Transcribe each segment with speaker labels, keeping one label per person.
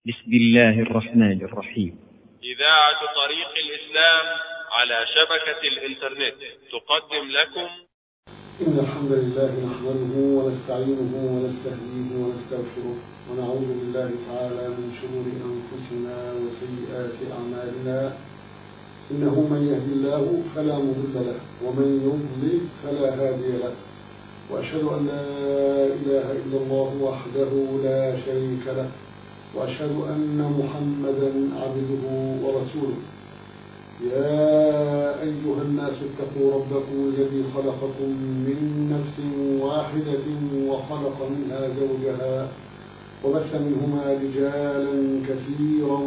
Speaker 1: بسم الله الرحمن الرحيم
Speaker 2: إذاعة طريق الإسلام على شبكة الإنترنت تقدم لكم
Speaker 3: إن الحمد لله نحمده ونستعينه ونستهديه ونستغفره ونعوذ بالله تعالى من شرور أنفسنا وسيئات أعمالنا إنه من يهدي الله فلا مضل له ومن يضلل فلا هادي له وأشهد أن لا إله إلا الله وحده لا شريك له وأشهد أن محمدا عبده ورسوله يا أيها الناس اتقوا ربكم الذي خلقكم من نفس واحدة وخلق منها زوجها وبث منهما رجالا كثيرا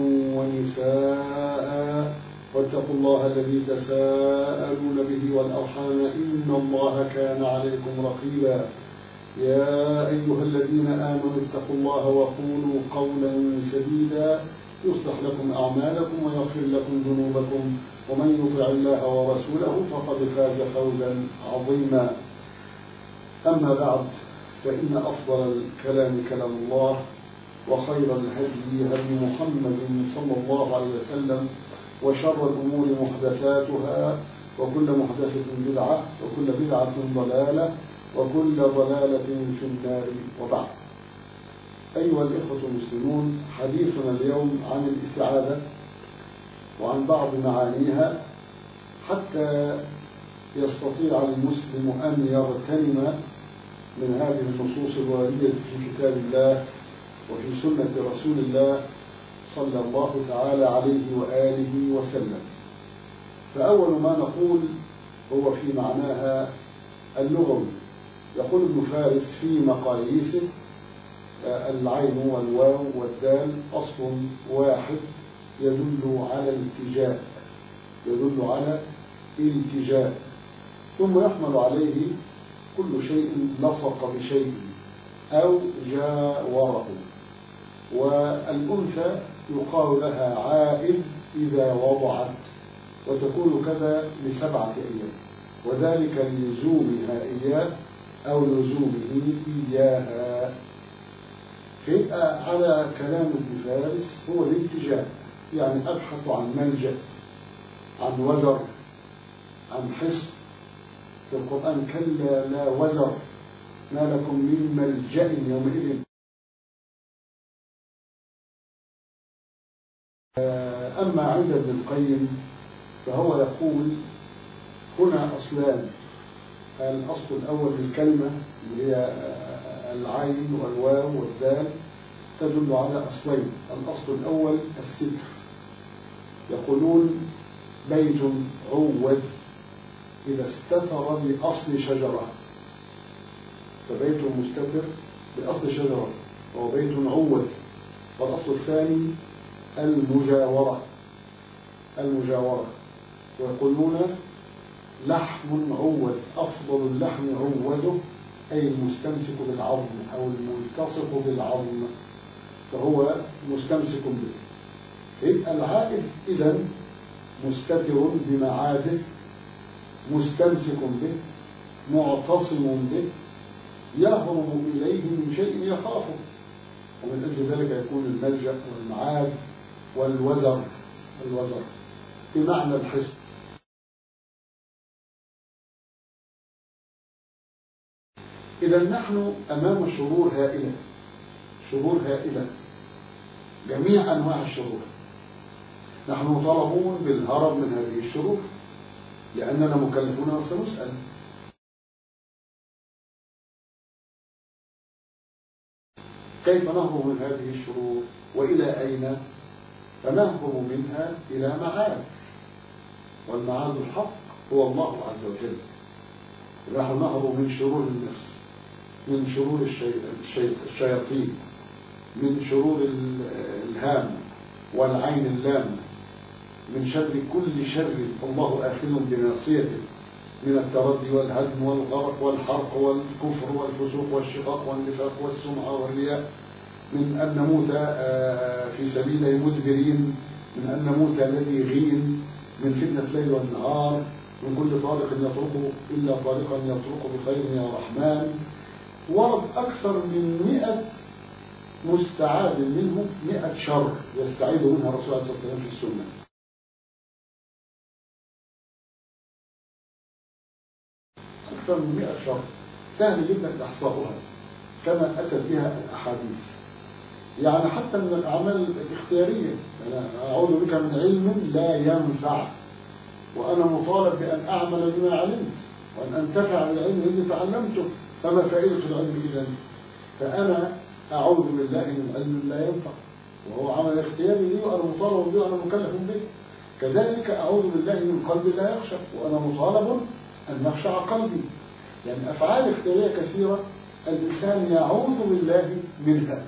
Speaker 3: ونساء واتقوا الله الذي تساءلون به والأرحام إن الله كان عليكم رقيبا يا أيها الذين آمنوا اتقوا الله وقولوا قولا سديدا يصلح لكم أعمالكم ويغفر لكم ذنوبكم ومن يطع الله ورسوله فقد فاز فوزا عظيما أما بعد فإن أفضل الكلام كلام الله وخير الهدي هدي محمد صلى الله عليه وسلم وشر الأمور محدثاتها وكل محدثة بدعة وكل بدعة ضلالة وكل ضلالة في النار وبعد أيها الإخوة المسلمون حديثنا اليوم عن الاستعاذة وعن بعض معانيها حتى يستطيع المسلم أن يغتنم من هذه النصوص الواردة في كتاب الله وفي سنة رسول الله صلى الله تعالى عليه وآله وسلم فأول ما نقول هو في معناها اللغوي يقول ابن فارس في مقاييسه العين والواو والدال أصل واحد يدل على الالتجاء يدل على الالتجاء ثم يحمل عليه كل شيء لصق بشيء أو جاوره والأنثى يقال لها عائذ إذا وضعت وتكون كذا لسبعة أيام وذلك لزومها إياه أو لزومه إياها فيبقى على كلام ابن فارس هو الالتجاء يعني أبحث عن ملجأ عن وزر عن حصن في القرآن كلا لا وزر ما لكم من ملجأ يومئذ أما عند ابن القيم فهو يقول هنا أصلان الأصل الأول للكلمة اللي هي العين والواو والدال تدل على أصلين الأصل الأول الستر يقولون بيت عوذ إذا استتر بأصل شجرة فبيت مستتر بأصل شجرة وهو بيت عوذ والأصل الثاني المجاورة المجاورة ويقولون لحم عوذ أفضل اللحم عوذه أي المستمسك بالعظم أو الملتصق بالعظم فهو مستمسك به فيبقى العائد إذا مستتر بمعاده مستمسك به معتصم به يهرب إليه من شيء يخافه ومن أجل ذلك يكون الملجأ والمعاذ والوزر الوزر بمعنى الحصن إذا نحن أمام شرور هائلة شرور هائلة جميع أنواع الشرور نحن مطالبون بالهرب من هذه الشرور لأننا مكلفون وسنسأل كيف نهرب من هذه الشرور وإلى أين فنهرب منها إلى معاذ والمعاذ الحق هو الله عز وجل نحن نهرب من شرور النفس من شرور الشياطين من شرور الهام والعين اللامة من شر كل شر الله آخذ بناصيته من التردي والهدم والغرق والحرق والكفر والفسوق والشقاق والنفاق والسمعة والرياء من أن نموت في سبيله مدبرين من أن نموت الذي غين من فتنة الليل والنهار من كل طارق يطرقه إلا طارقا يطرق بخير يا رحمن ورد أكثر من مئة مستعاذ منه مئة شر يستعيذ منها الرسول عليه الصلاة والسلام في السنة أكثر من مئة شر سهل جدا إحصاؤها كما أتت بها الأحاديث يعني حتى من الأعمال الاختيارية أنا أعوذ بك من علم لا ينفع وأنا مطالب بأن أعمل بما علمت وأن أنتفع بالعلم الذي تعلمته فما فائدة العلم إذا فأنا أعوذ بالله من علم لا ينفع وهو عمل اختياري لي وأنا مطالب به وأنا مكلف به كذلك أعوذ بالله من قلب لا يخشى وأنا مطالب أن يخشع قلبي يعني أفعال اختيارية كثيرة الإنسان يعوذ بالله منها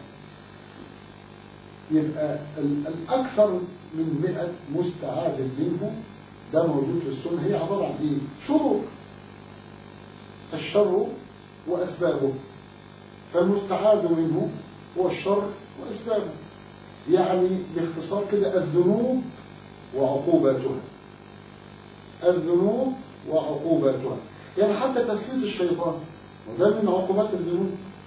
Speaker 3: يبقى الأكثر من مئة مستعاذ منه ده موجود في السنة هي عبارة عن إيه؟ شرور الشر وأسبابه فالمستعاذ منه هو الشر وأسبابه يعني باختصار كده الذنوب وعقوباتها الذنوب وعقوباتها يعني حتى تسليط الشيطان وده من عقوبات الذنوب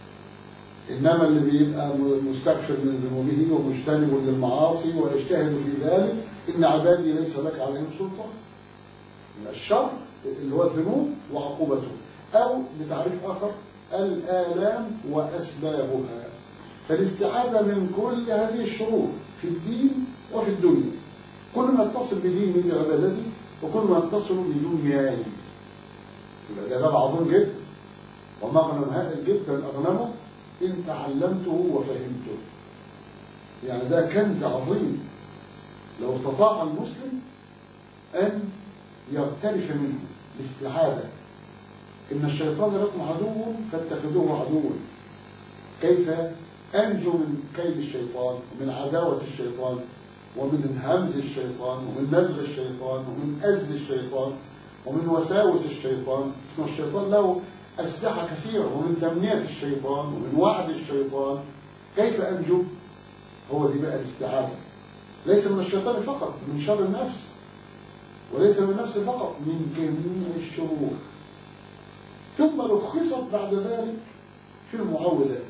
Speaker 3: إنما اللي بيبقى مستكفر من ذنوبه ومجتنب للمعاصي ويجتهد في ذلك إن عبادي ليس لك عليهم سلطان الشر اللي هو الذنوب وعقوبته أو بتعريف آخر الآلام وأسبابها فالاستعاذة من كل هذه الشرور في الدين وفي الدنيا كل ما اتصل بديني بعبادتي وكل ما اتصل بدنياي يبقى ده باب عظيم جدا ومغنم هذا جدا أغنمه إن تعلمته وفهمته يعني ده كنز عظيم لو استطاع المسلم أن يغترف منه الاستعاذة إن الشيطان لكم عدو فاتخذوه عدوا كيف أنجو من كيد الشيطان ومن عداوة الشيطان ومن همز الشيطان ومن نزغ الشيطان ومن أز الشيطان ومن وساوس الشيطان الشيطان له أسلحة كثيرة ومن تمنية الشيطان ومن وعد الشيطان كيف أنجو هو دي بقى الاستعاذة ليس من الشيطان فقط من شر النفس وليس من النفس فقط من جميع الشرور ثم لخصت بعد ذلك في المعوذات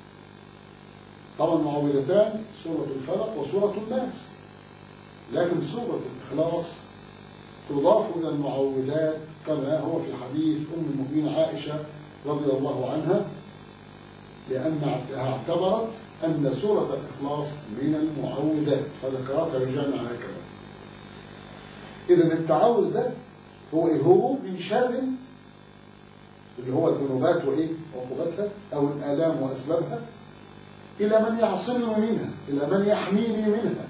Speaker 3: طبعا المعوذتان سورة الفلق وسورة الناس لكن سورة الإخلاص تضاف إلى المعوذات كما هو في حديث أم المؤمنين عائشة رضي الله عنها لأنها اعتبرت أن سورة الإخلاص من المعوذات فذكرتها بجمع هكذا إذا التعوذ ده هو هروب من شر اللي هو الذنوبات وإيه وعقوباتها أو الآلام وأسبابها إلى من يعصمني منها إلى من يحميني منها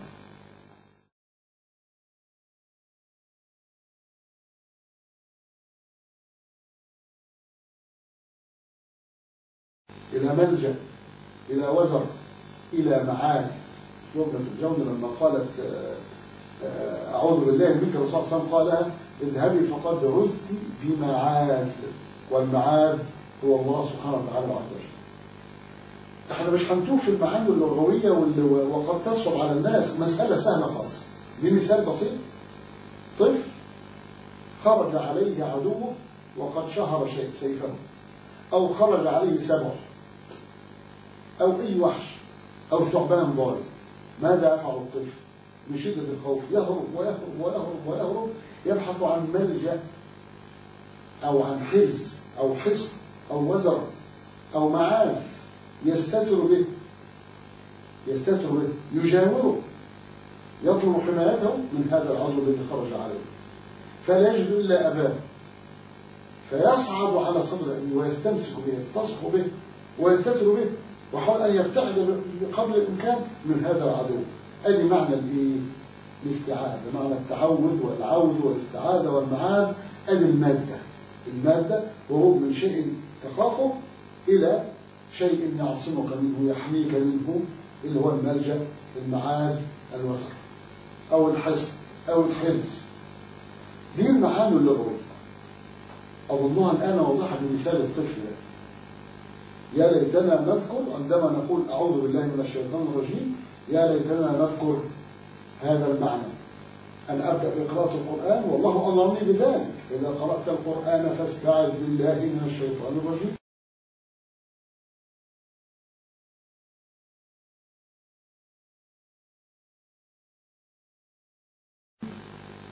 Speaker 3: إلى ملجأ إلى وزر إلى معاذ يومة الجون لما قالت أعوذ بالله منك الرسول صلى الله عليه وسلم قال اذهبي فقد رزت بمعاذ والمعاذ هو الله سبحانه وتعالى عز وجل احنا مش هنتوه في المعاني اللغوية وقد تصعب على الناس مسألة سهلة خالص بمثال بسيط طفل خرج عليه عدوه وقد شهر شيء سيفه أو خرج عليه سبع أو أي وحش أو ثعبان ضارب ماذا يفعل الطفل من شدة الخوف يهرب ويهرب ويهرب ويهرب يبحث عن ملجأ أو عن حز أو حصن أو وزر أو معاذ يستتر به يستتر به يجاوره يطلب حمايته من هذا العضو الذي خرج عليه فلا يجد إلا أباه فيصعد على صدر أبيه ويستمسك به يتصح به ويستتر به وحاول أن يبتعد قبل الإمكان من هذا العدو أدي معنى الإيه؟ الاستعاذة معنى التعوذ والعوذ والاستعاذة والمعاذ أدي المادة المادة هروب من شيء تخافه إلى شيء يعصمك منه يحميك منه اللي هو الملجأ المعاذ الوسط أو الحصن أو الحرز دي المعاني اللغوية أظنها الآن وضحت بمثال الطفل يا ليتنا نذكر عندما نقول أعوذ بالله من الشيطان الرجيم يا ليتنا نذكر هذا المعنى أن أبدأ بقراءة القرآن والله أمرني بذلك إذا قرأت القرآن فاستعذ بالله من الشيطان الرجيم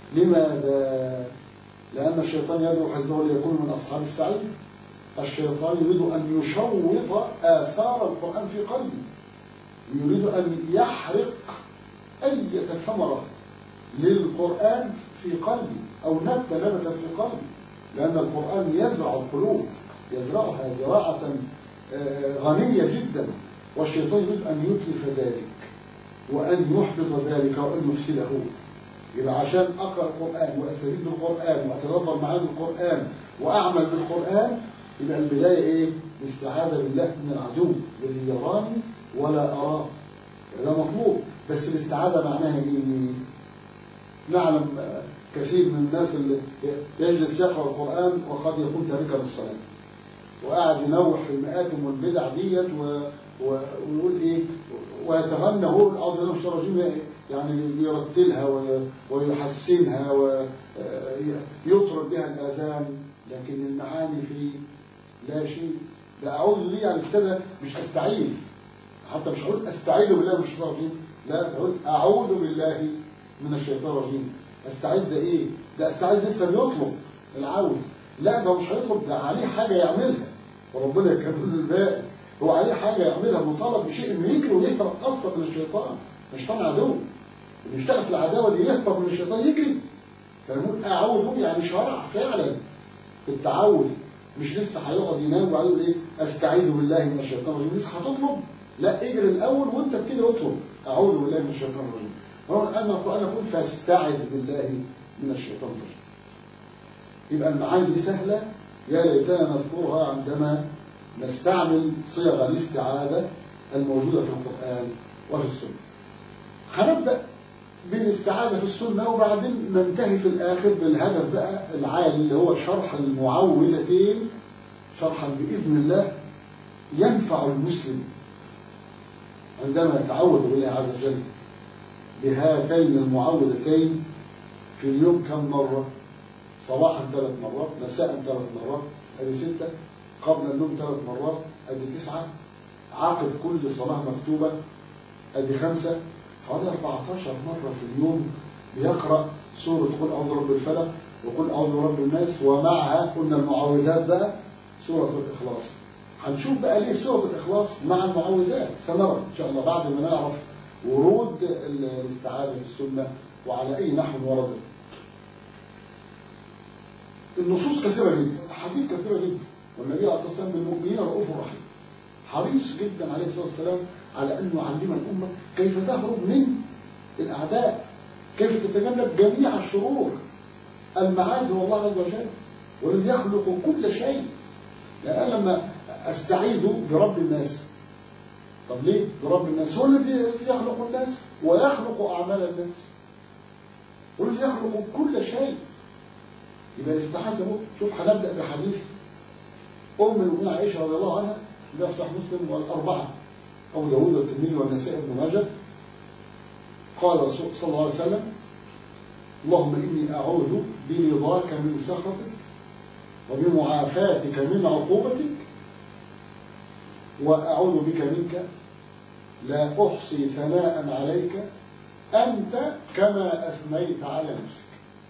Speaker 3: لماذا؟ لأن الشيطان يدعو حزبه ليكون من أصحاب السعير الشيطان يريد أن يشوط آثار القرآن في قلبي يريد أن يحرق أي ثمرة للقرآن في قلبي أو نبتة نبتت في قلبي لأن القرآن يزرع القلوب يزرعها زراعة آه، غنية جدا والشيطان يريد أن يتلف ذلك وأن يحبط ذلك وأن يفسده يبقى عشان أقرأ القرآن وأستفيد بالقرآن وأتدبر معاني القرآن وأعمل بالقرآن يبقى البداية إيه؟ الاستعاذة بالله من العدو الذي يراني ولا أراه ده مطلوب بس الاستعاذة معناها إيه؟ نعلم آه، كثير من الناس اللي يجلس يقرأ القرآن وقد يكون تاركا للصلاة وقاعد ينوح في المآتم والبدع ديت و... و... ويقول ايه ويتغنى هو اعوذ بالله من الشيطان الرجيم يعني بيرتلها و... ويحسنها ويطرب بها الاذان لكن المعاني في لا شيء ده اعوذ بالله يعني كده مش استعيذ حتى مش هقول استعيذ بالله من الشيطان الرجيم لا اقول اعوذ بالله من الشيطان الرجيم استعيذ ده ايه ده استعيذ لسه بيطلب العوذ لا ده مش هيطلب ده عليه حاجه يعملها وربنا يكمل له الباقي هو عليه حاجه يعملها مطالب بشيء انه يجري ويهرب اصلا من الشيطان الشيطان عدو اللي يشتغل في العداوه دي يهرب من الشيطان يجري فنقول اعوذ يعني شرع فعلا في التعوذ مش لسه هيقعد ينام وبعدين يقول ايه استعيذ بالله من الشيطان الرجيم لسه هتطلب لا اجري الاول وانت بكده اطلب اعوذ بالله من الشيطان الرجيم هو ان القران يقول فاستعذ بالله من الشيطان الرجيم يبقى المعاني دي سهله يا ليتنا نذكرها عندما نستعمل صيغ الاستعاذه الموجوده في القران وفي السنه هنبدا بالاستعاذه في السنه وبعدين ننتهي في الاخر بالهدف بقى العالي اللي هو شرح المعوذتين شرحا باذن الله ينفع المسلم عندما يتعوذ بالله عز وجل بهاتين المعوذتين في اليوم كم مرة صباحا ثلاث مرات مساء ثلاث مرات ادي ستة قبل النوم ثلاث مرات ادي تسعة عقب كل صلاة مكتوبة ادي خمسة حوالي 14 مرة في اليوم بيقرأ سورة قل أعوذ برب الفلق وقل أعوذ برب الناس ومعها قلنا المعوذات بقى سورة الإخلاص هنشوف بقى ليه سورة الإخلاص مع المعوذات سنرى إن شاء الله بعد ما نعرف ورود الاستعاذة في السنة وعلى أي نحو وردت النصوص كثيرة جدا أحاديث كثيرة جدا والنبي عليه الصلاة والسلام بالمؤمنين رؤوف رحيم حريص جدا عليه الصلاة والسلام على أن يعلم الأمة كيف تهرب من الأعداء كيف تتجنب جميع الشرور المعاذ هو الله عز وجل والذي يخلق كل شيء يعني أنا لما أستعيذ برب الناس طب ليه برب الناس هو الذي يخلق الناس ويخلق أعمال الناس والذي يخلق كل شيء يبقى استحسبه شوف هنبدأ بحديث أم المؤمنين عائشة رضي الله عنها ده في صحيح مسلم والأربعة أبو داود والترمذي والنسائي بن ماجه قال صلى الله عليه وسلم اللهم إني أعوذ برضاك من سخطك وبمعافاتك من عقوبتك وأعوذ بك منك لا أحصي ثناء عليك أنت كما أثنيت على نفسك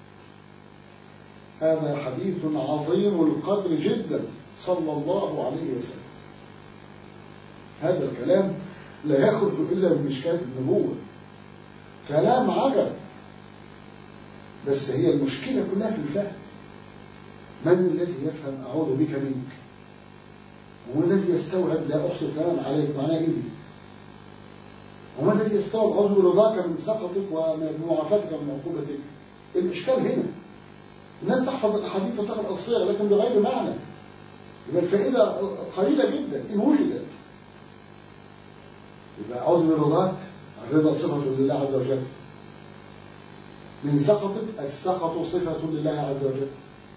Speaker 3: هذا حديث عظيم القدر جدا صلى الله عليه وسلم هذا الكلام لا يخرج إلا من مشكاة النبوة كلام عجب بس هي المشكلة كلها في الفهم من الذي يفهم أعوذ بك منك ومن الذي يستوعب لا أحصي ثناء عليك معناه إيه ومن الذي يستوعب أعوذ برضاك من سخطك ومعافاتك من عقوبتك الإشكال هنا الناس تحفظ الأحاديث وتقرأ الصيغ لكن بغير معنى يبقى الفائدة قليلة جدا إن وجدت يبقى أعوذ برضاك الرضا صفة لله عز وجل من سخطك السخط صفة لله عز وجل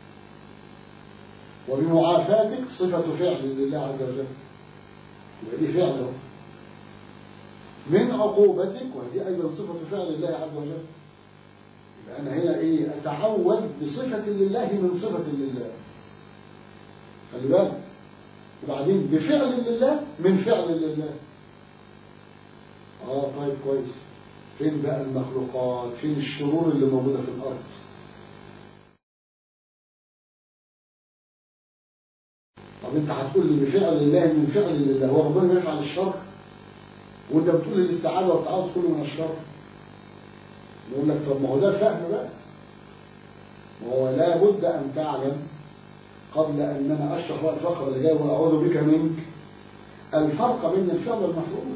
Speaker 3: وبمعافاتك صفة فعل لله عز وجل يبقى دي فعله من عقوبتك وهذه أيضا صفة فعل لله عز وجل يبقى أنا هنا إيه أتعوذ بصفة لله من صفة لله خلي بالك وبعدين بفعل لله من فعل لله اه طيب كويس فين بقى المخلوقات فين الشرور اللي موجودة في الأرض طب انت هتقول لي بفعل الله من فعل الله هو ربنا بيفعل الشر وانت بتقول لي الاستعاذه والتعوذ كله من الشر يقول لك طب ما هو ده الفهم بقى ما هو لا بد ان تعلم قبل ان انا اشرح بقى الفقره اللي جايه واعوذ بك منك الفرق بين الفعل والمفعول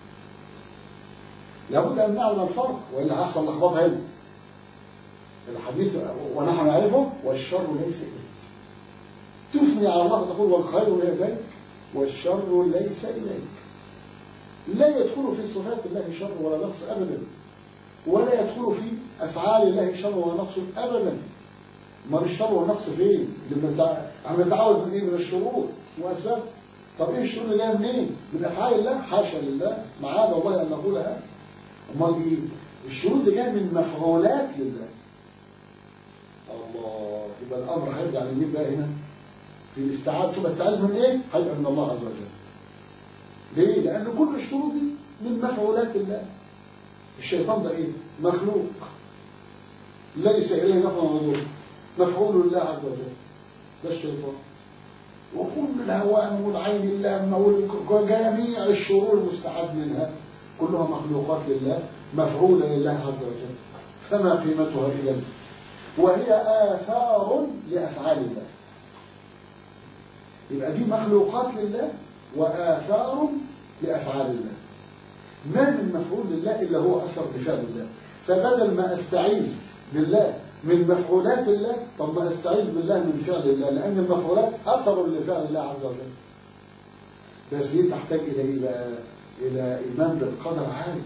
Speaker 3: لابد ان نعلم الفرق والا هيحصل لخبطه هنا الحديث ونحن نعرفه والشر ليس اليك تثني على الله وتقول والخير لديك والشر ليس اليك لا يدخل في صفات الله شر ولا نقص ابدا ولا يدخل في افعال الله شر ولا نقص ابدا ما الشر والنقص فين؟ لما احنا بنتعوذ من ايه؟ من الشرور واسباب طب ايه الشرور اللي جايه منين؟ من افعال الله حاشا لله معاذ الله ان نقول هذا امال ايه؟ الشرور اللي جايه من مفعولات لله الله يبقى الامر هيرجع لمين بقى هنا؟ في الاستعاذة شوف استعاذ من ايه؟ هيبقى من الله عز وجل ليه؟ لأن كل الشروط دي من مفعولات الله الشيطان ده ايه؟ مخلوق ليس إليه نفع ولا ضر مفعول لله عز وجل ده الشيطان وكل الهوام والعين اللامة وجميع الشرور المستعد منها كلها مخلوقات لله مفعولة لله عز وجل فما قيمتها إذا وهي آثار لأفعال الله يبقى دي مخلوقات لله وآثار لأفعال الله ما من مفعول لله إلا هو أثر بفعل الله فبدل ما أستعيذ بالله من مفعولات الله طب ما أستعيذ بالله من فعل الله لأن المفعولات أثر لفعل الله عز وجل بس دي تحتاج إلى إيه بقى؟ إلى إيمان بالقدر عالي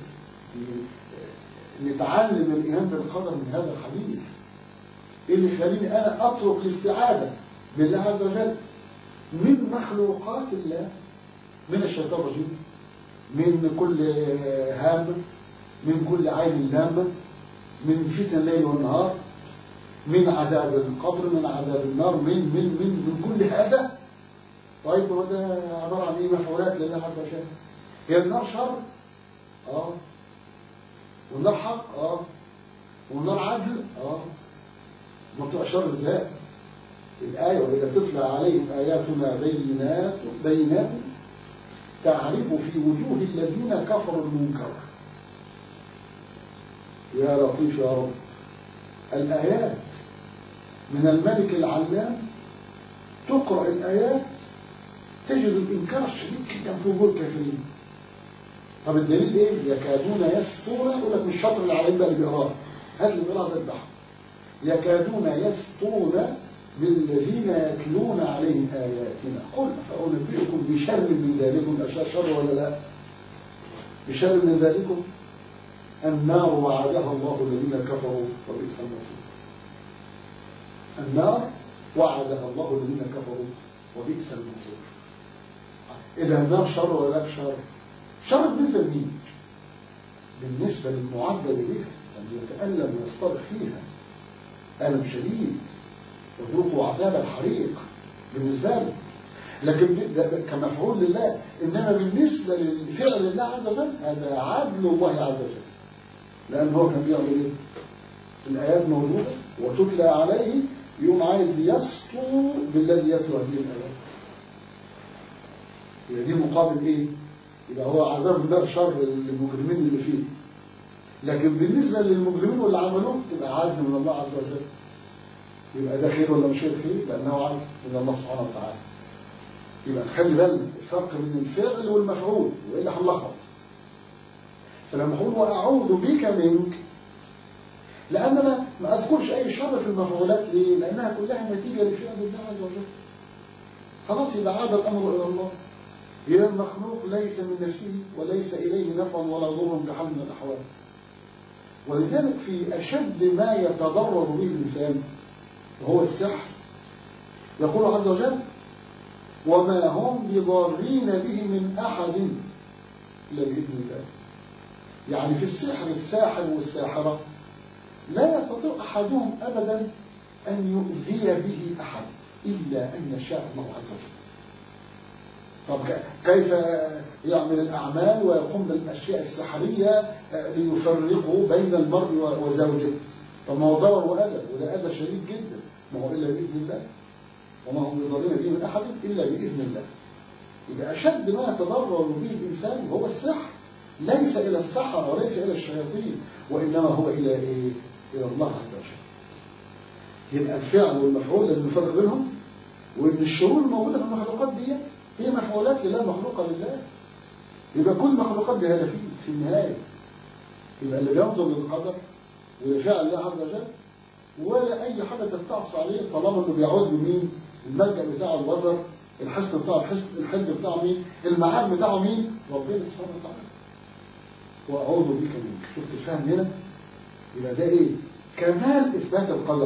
Speaker 3: نتعلم الإيمان بالقدر من هذا الحديث إيه اللي يخليني أنا أترك الاستعاذة بالله عز وجل من مخلوقات الله من الشيطان الرجيم من كل هامة من كل عين لامة من فتن الليل والنهار من عذاب القبر من عذاب النار من من من من كل هذا طيب هو ده عبارة عن ايه مفعولات لله عز وجل هي النار شر اه والنار حق اه والنار عدل اه ما بتبقى شر ازاي الآية وإذا تتلى عليهم آياتنا بينات بينات تعرف في وجوه الذين كفروا المنكر يا لطيف يا رب الآيات من الملك العلام تقرأ الآيات تجد الإنكار الشديد جدا في وجوه الكافرين طب الدليل ايه؟ يكادون يسطون يقول لك مش شاطر العلم ده اللي بيقراه هات لي بيقراه ده البحر يكادون يسطون بالذين يتلون عليهم آياتنا قل فأنبئكم بشر من ذلكم أشياء شر ولا لا بشر من ذلكم النار وعدها الله الذين كفروا وبئس المصير النار وعدها الله الذين كفروا وبئس المصير إذا النار شر ولا لا شر شر بالنسبة لمين بالنسبة للمعذب بها الذي يتألم ويصطرخ فيها ألم شديد وذوقوا عذاب الحريق بالنسبة له لكن ده كمفعول لله إنما بالنسبة لفعل الله عز وجل هذا عدل الله عز وجل لأن هو كان بيعمل إيه؟ الآيات موجودة وتتلى عليه يقوم عايز يسطو بالذي يتلو هذه الآيات يبقى دي مقابل إيه؟ يبقى هو عذاب النار شر للمجرمين اللي فيه لكن بالنسبة للمجرمين واللي عملوه تبقى عدل من الله عز وجل يبقى ده خير ولا مش خير فيه لأنه عدل من الله سبحانه وتعالى يبقى خلي بالنا الفرق بين الفعل والمفعول وإلا هنلخبط فلما أقول وأعوذ بك منك لأن أنا ما أذكرش أي شر في المفعولات ليه؟ لأنها كلها نتيجة لفعل الله عز وجل خلاص يبقى عاد الأمر إلى الله إذا المخلوق ليس من نفسه وليس إليه نفع ولا ضر بحال من الأحوال ولذلك في أشد ما يتضرر به الإنسان وهو السحر يقول عز وجل وما هم بضارين به من أحد إلا بإذن الله يعني في السحر الساحر والساحرة لا يستطيع أحدهم أبدا أن يؤذي به أحد إلا أن يشاء الله عز وجل طب كيف يعمل الأعمال ويقوم بالأشياء السحرية ليفرقوا بين المرء وزوجه طب ما هو ضرر وأذى وده أذى شديد جدا ما هو إلا بإذن الله وما هم بضارين به من أحد إلا بإذن الله يبقى أشد ما يتضرر به الإنسان هو السحر ليس إلى السحرة وليس إلى الشياطين وإنما هو إلى إيه؟ إلى الله عز وجل يبقى الفعل والمفعول لازم نفرق بينهم وإن الشرور الموجودة في المخلوقات دي هي مفعولات لله مخلوقة لله يبقى كل المخلوقات دي هدفين في النهاية يبقى اللي بينظر للقدر ولفعل الله عز وجل ولا أي حاجة تستعصي عليه طالما إنه بيعود بمين؟ الملجأ بتاعه البصر الحصن بتاعه الحصن الحج بتاعه مين؟ المعاد بتاعه مين؟ ربنا سبحانه وتعالى وأعوذ بك منك شفت الفهم هنا؟ يبقى ده إيه؟ كمال إثبات القدر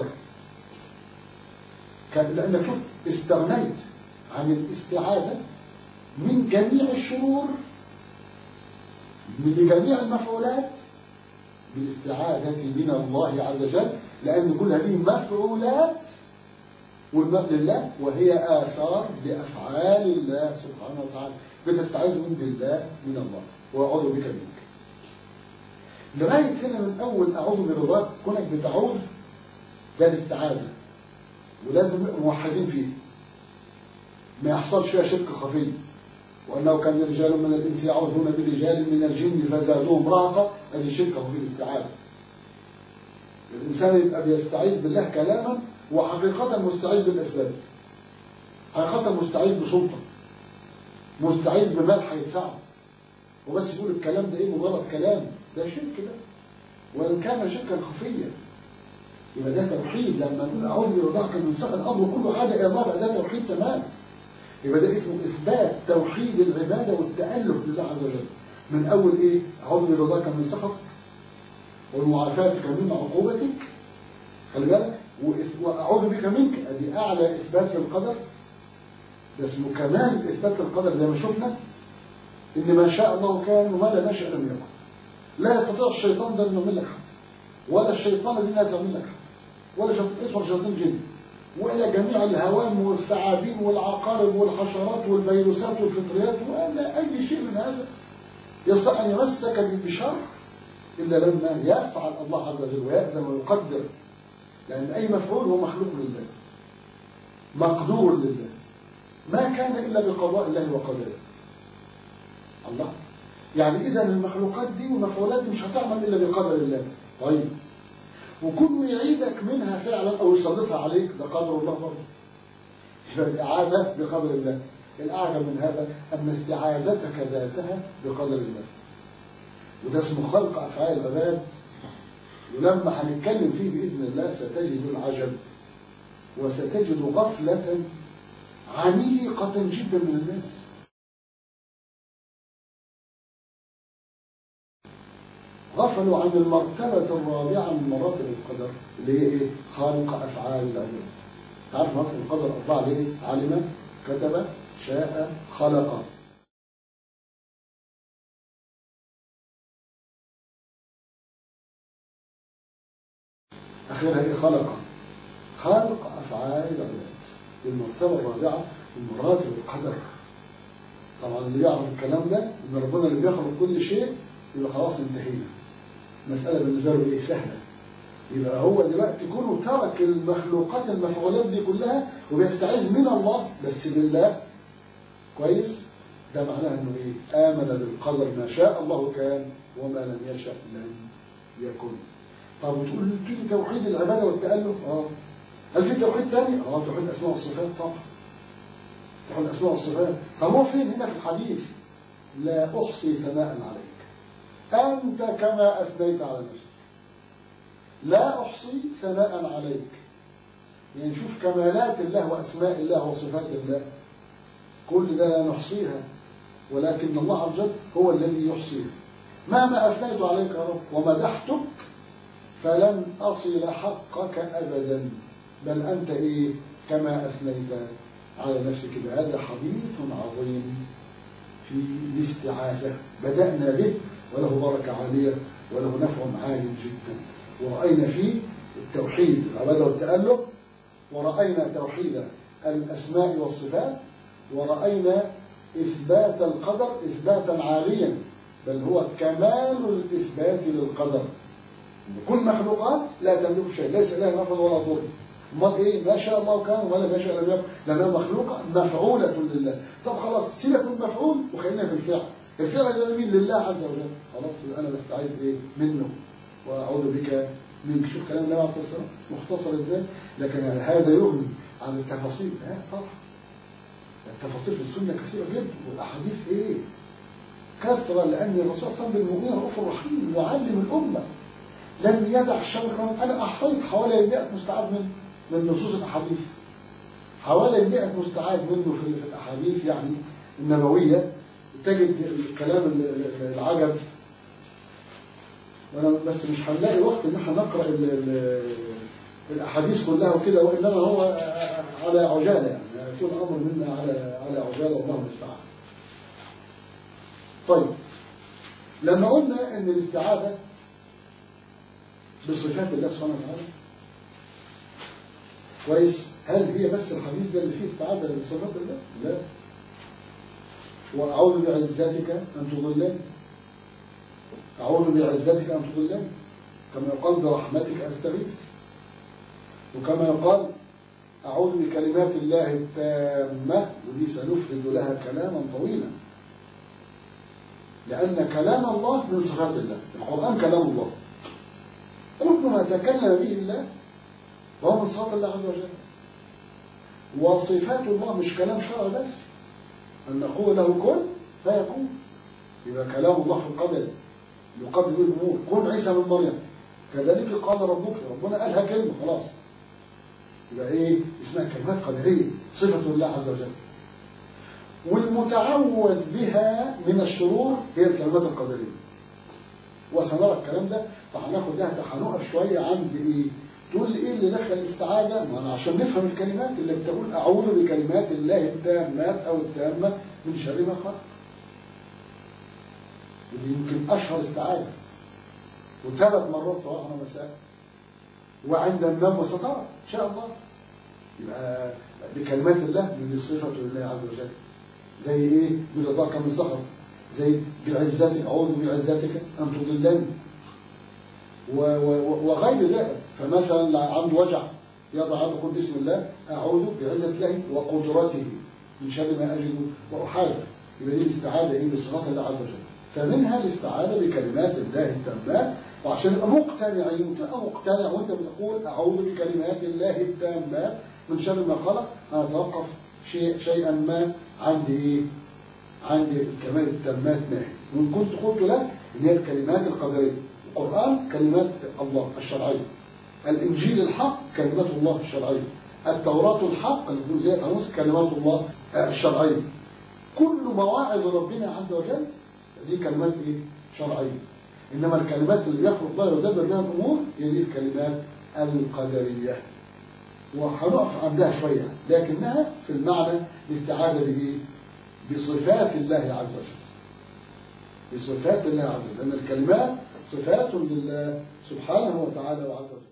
Speaker 3: كان لأنك شوف استغنيت عن الاستعاذة من جميع الشرور من لجميع المفعولات بالاستعاذة من الله عز وجل لأن كل هذه مفعولات والماء لله وهي آثار لأفعال الله سبحانه وتعالى بتستعيذ من بالله من الله وأعوذ بك منك لغاية هنا من أول أعوذ برضاك كونك بتعوذ ده الاستعاذة ولازم نبقى موحدين فيه ما يحصلش فيها شرك خفي وأنه كان رجال من الإنس يعوذون برجال من الجن فزادوهم رهقا هذه شركه في الاستعاذة الإنسان يبقى بيستعيذ بالله كلاما وحقيقة مستعيذ بالأسباب حقيقة مستعيذ بسلطة مستعيذ بمال هيدفعه وبس يقول الكلام ده ايه مجرد كلام ده شرك ده وإن كان شركا خفيا يبقى ده توحيد لما نقول أعوذ برضاك من سخط الأمر كله عاد إلى الله بقى ده توحيد تمام يبقى ده اسمه إثبات توحيد العبادة والتأله لله عز وجل من أول إيه أعوذ برضاك من سخطك ومعافاتك من عقوبتك خلي بالك وأعوذ بك منك أدي أعلى إثبات للقدر ده اسمه كمال إثبات للقدر زي ما شفنا إن ما شاء الله كان وما لا نشأ لم يكن لا يستطيع الشيطان ده إنه يعمل لك حاجة ولا الشيطان دي لا تعمل لك حاجة ولا شيطان ولا شياطين جن وإلى جميع الهوام والثعابين والعقارب والحشرات والفيروسات والفطريات ولا أي شيء من هذا يستطيع أن يمسك بشر إلا لما يفعل الله عز وجل ويأذن ويقدر لأن أي مفعول هو مخلوق لله مقدور لله ما كان إلا بقضاء الله وقدره الله يعني إذا المخلوقات دي والمفعولات دي مش هتعمل إلا بقدر الله طيب وكونه يعيدك منها فعلا أو يسلطها عليك ده قدر الله برضه يبقى الإعادة بقدر الله الأعجب من هذا أن استعاذتك ذاتها بقدر الله وده اسمه خلق أفعال العباد ولما هنتكلم فيه بإذن الله ستجد العجب وستجد غفلة عميقة جدا من الناس غفلوا عن المرتبة الرابعة من مراتب القدر اللي هي ايه؟ خالق أفعال العباد تعرف مراتب القدر أربعة اللي ايه؟ علم كتب شاء خلق أخيرا إيه خلق خالق أفعال العباد المرتبة الرابعة من مراتب القدر طبعا اللي يعرف الكلام ده ان ربنا اللي بيخلق كل شيء يبقى خلاص انتهينا مسألة بالنسبة له ايه سهلة يبقى هو دلوقتي كونه ترك المخلوقات المفعولات دي كلها وبيستعيذ من الله بس بالله كويس ده معناه انه ايه آمن بالقدر ما شاء الله كان وما لم يشاء لم يكن طب وتقول تيجي توحيد العبادة والتأله اه هل في توحيد تاني؟ اه توحيد الأسماء والصفات طبعا توحيد الأسماء والصفات طب هو فين هنا في الحديث لا أحصي ثناء عليك أنت كما أثنيت على نفسك لا أحصي ثناء عليك يعني شوف كمالات الله وأسماء الله وصفات الله كل ده لا نحصيها ولكن الله عز وجل هو الذي يحصيها مهما أثنيت عليك يا رب ومدحتك فلن أصل حقك أبدا بل أنت إيه كما أثنيت على نفسك هذا حديث عظيم في الاستعاذة بدأنا به وله بركة عالية وله نفع عالي جدا ورأينا فيه التوحيد العبادة والتألق ورأينا توحيد الأسماء والصفات ورأينا إثبات القدر إثباتا عاليا بل هو كمال الإثبات للقدر كل مخلوقات لا تملك شيء ليس لها نفع ولا ضر امال ايه ما شاء الله كان ولا ما شاء لم يكن لانها مخلوقه مفعوله لله طب خلاص سيبك من المفعول وخلينا في الفعل الفعل ده مين لله عز وجل خلاص يبقى انا بستعيذ ايه منه واعوذ بك منك شوف كلام النبي عليه الصلاه والسلام مختصر ازاي لكن هذا يغني عن التفاصيل لا طبعا التفاصيل في السنه كثيره جدا والاحاديث ايه كثره لان الرسول صلى الله عليه وسلم بالمؤمنين رؤوف رحيم يعلم الامه لم يدع الشر انا احصيت حوالي 100 مستعاد من من نصوص الاحاديث حوالي 100 مستعاد منه في في الاحاديث يعني النبويه تجد الكلام العجب وانا بس مش هنلاقي وقت ان احنا نقرا ال ال الاحاديث كلها وكده وانما هو على عجاله يعني يكون امر منا على على عجاله والله المستعان. طيب لما قلنا ان الاستعاذه بصفات الله سبحانه وتعالى كويس هل هي بس الحديث ده اللي فيه استعاذه بصفات الله؟ لا واعوذ بعزتك ان تضلني أعوذ بعزتك أن تضلني كما يقال برحمتك أستغيث وكما يقال أعوذ بكلمات الله التامة ودي سنفرد لها كلاما طويلا لأن كلام الله من صفات الله القرآن كلام الله كل ما تكلم به الله فهو من صفات الله عز وجل وصفات الله مش كلام شرع بس أن نقول له كن فيكون يبقى كلام الله في القدر يقدر به الامور كن عيسى من مريم كذلك قال ربك ربنا قالها كلمه خلاص يبقى ايه اسمها كلمات قدريه صفه الله عز وجل والمتعوذ بها من الشرور هي الكلمات القدريه وسنرى الكلام ده فهناخد ده هنقف شويه عند ايه تقول لي ايه اللي دخل الاستعاذه ما انا عشان نفهم الكلمات اللي بتقول اعوذ بكلمات الله التامات او التامه من شر ما خلق ودي يمكن أشهر استعاذة وثلاث مرات صباحا ومساء وعند النوم وسترى إن شاء الله يبقى بكلمات الله دي صفة لله عز وجل زي إيه؟ برضاك من سخط زي بعزتك أعوذ بعزتك أن تضلني وغير ذلك فمثلا عنده وجع يضع يدخل بسم الله أعوذ بعزة الله وقدرته من شر ما أجد وأحاذر يبقى دي الاستعاذة إيه بصفات الله عز وجل فمنها الاستعاذة بكلمات الله التامات وعشان تبقى مقتنعين تبقى مقتنع وانت بتقول اعوذ بكلمات الله التامات من شر ما خلق انا اتوقف شيء شيئا ما عند ايه؟ عند الكمال التامات ما هي وان كنت قلت لك ان هي الكلمات القدريه القران كلمات الله الشرعيه الانجيل الحق كلمات الله الشرعيه التوراه الحق اللي زي قانون كلمات الله الشرعيه كل مواعظ ربنا عز وجل دي كلمات ايه شرعيه انما الكلمات اللي يخلق بها ويدبر بها الامور هي دي الكلمات القدريه وهنقف عندها شويه لكنها في المعنى الاستعاذه بايه بصفات الله عز وجل بصفات الله عز وجل لان الكلمات صفات لله سبحانه وتعالى وعز وجل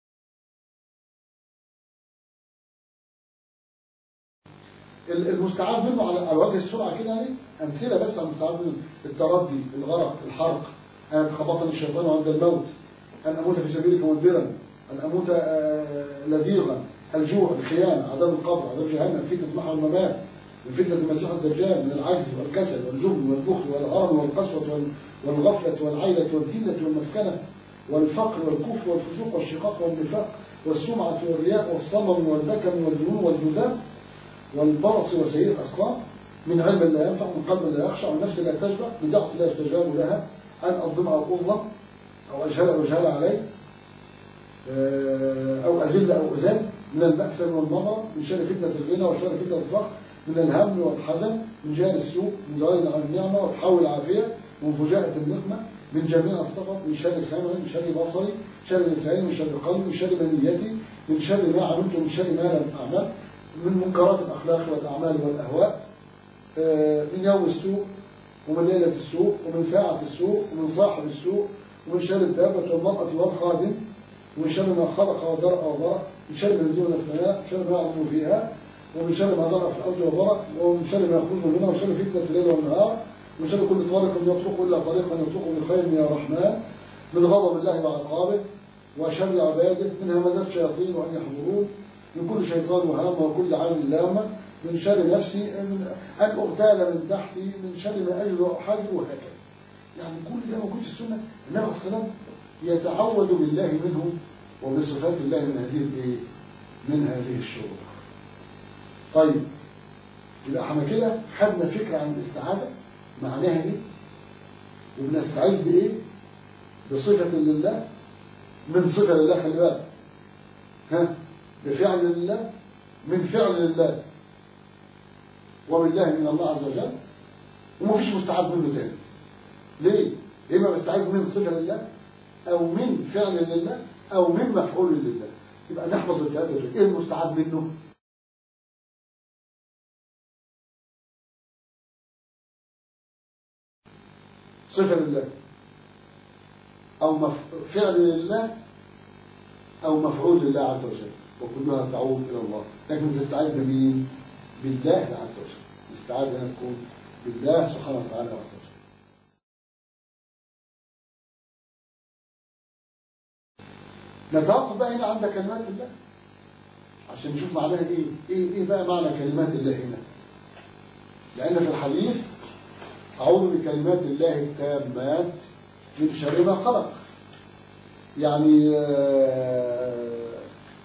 Speaker 3: المستعاذ منه على وجه السرعه كده يعني امثله بس على المستعاذ منه التردي الغرق الحرق ان يتخبطني الشيطان عند الموت ان اموت في سبيلك مدبرا ان اموت لذيذا الجوع الخيانه عذاب القبر عذاب جهنم فتنه المحر والممات من فتنه المسيح الدجال من العجز والكسل والجبن والبخل والهرم والقسوه والغفله والعيله والذله والمسكنه والفقر والكفر والفسوق والشقاق والنفاق والسمعه والرياء والصمم والبكم والجنون والجذام والبرص وسيء الأسقام من علم لا ينفع من قلب لا يخشع من نفس لا تشبع من ضعف لا يستجاب لها أن أظلم أو أظلم أو أجهل أو أجهل علي أو أزل أو أزل من المأثم والمرض من شر فتنة الغنى وشر فتنة الفقر من الهم والحزن من جهل السوء من زوال عن النعمة وتحول العافية من فجاءة النقمة من جميع السقط من شر سمعي من شر بصري من شر لساني من شر قلبي من شر منيتي من شر ما عملت ومن شر ما لم أعمل من منكرات الأخلاق والأعمال والأهواء من يوم السوء ومن ليلة السوء ومن ساعة السوء ومن صاحب السوء ومن شر الدابة والمرأة والخادم ومن شر ما خلق وزرع وبرأ من شر ما ينزل السماء من شر ما يعظم فيها ومن شر ما ضرع في الأرض وبرأ ومن شر ما يخرج منها ومن شر فتنة الليل والنهار ومن شر كل طارق يطرق إلا طريقا يطرق بخير يا رحمن من غضب الله وعقابه وشر عباده من همزات شياطين وأن يحضرون من كل شيطان وهامة وكل عين لامة من شر نفسي من أن أغتال من تحتي من شر ما أجد وأحذر وهكذا يعني كل ده موجود في السنة النبي عليه الصلاة والسلام يتعوذ بالله منه وبصفات الله من هذه الايه؟ من هذه الشرور. طيب يبقى احنا كده خدنا فكرة عن الاستعاذة معناها ايه؟ وبنستعيذ بايه؟ بصفة لله من صفة لله خلي بالك ها بفعل لله من فعل لله وبالله من الله عز وجل ومفيش مستعاذ منه تاني ليه؟ إما بستعيذ من صفة لله أو من فعل لله أو من مفعول لله يبقى نحفظ الثلاثة دول إيه المستعاذ منه؟ صفة لله أو مف... فعل لله أو مفعول لله عز وجل وكلها تعود إلى الله لكن تستعيذ بمين؟ بالله عز وجل الاستعاذة هنا تكون بالله سبحانه وتعالى عز وجل نتوقف بقى هنا عند كلمات الله عشان نشوف معناها ايه ايه ايه بقى معنى كلمات الله هنا لان في الحديث اعوذ بكلمات الله التامات من شر ما خلق يعني آه،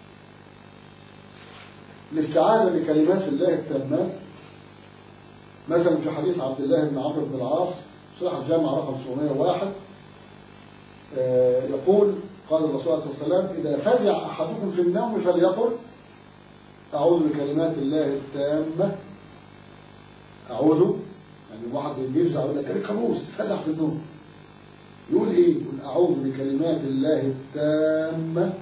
Speaker 3: الاستعاذة بكلمات الله التامات مثلا في حديث عبد الله بن عمرو بن العاص صحيح الجامع رقم 701 آه، يقول قال الرسول عليه الصلاة والسلام إذا فزع أحدكم في النوم فليقل أعوذ بكلمات الله التامة أعوذ يعني واحد بيفزع يقول لك أنا كابوس فزع في النوم يقول إيه؟ يقول أعوذ بكلمات الله التامة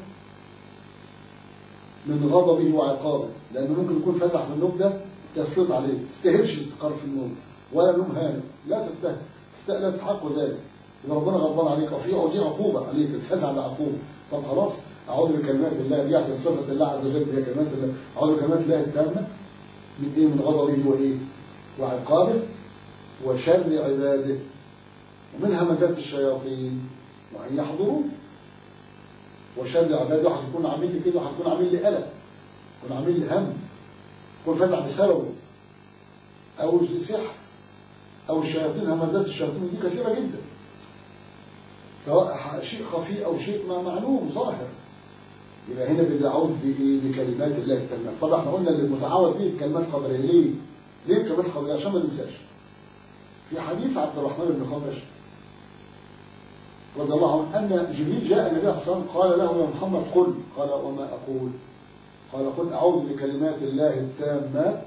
Speaker 3: من غضبه وعقابه لأنه ممكن يكون فزع في النوم ده تسلط عليه تستاهلش الاستقرار في النوم ولا نوم هانئ لا تستاهل تست- لا تستحق ذلك إذا ربنا غضبان عليك أو في أو دي عقوبة عليك الفزع ده عقوبة طب خلاص أعوذ بكلمات الله دي عشان صفة الله عز وجل هي كلمات الله أعوذ بكلمات الله التامة من إيه من غضبه وإيه وعقابه وشر عباده ومن همزات الشياطين وأن يحضرون وشر عباده واحد يكون عامل لي كده واحد يكون عامل لي قلق يكون عامل لي هم يكون فزع بسببه أو سحر أو الشياطين همزات الشياطين دي كثيرة جدا سواء ح- شيء خفي أو شيء ما معلوم ظاهر يبقى هنا بنعوذ بإيه بكلمات الله التامة طبعا احنا قلنا اللي المتعوذ به الكلمات القدرية ليه؟ ليه الكلمات القدرية عشان ما ننساش في حديث عبد الرحمن بن خبش رضي الله عنه أن جبريل جاء النبي صلى الله عليه وسلم قال له يا محمد قل قال وما أقول قال قل أعوذ بكلمات الله التامات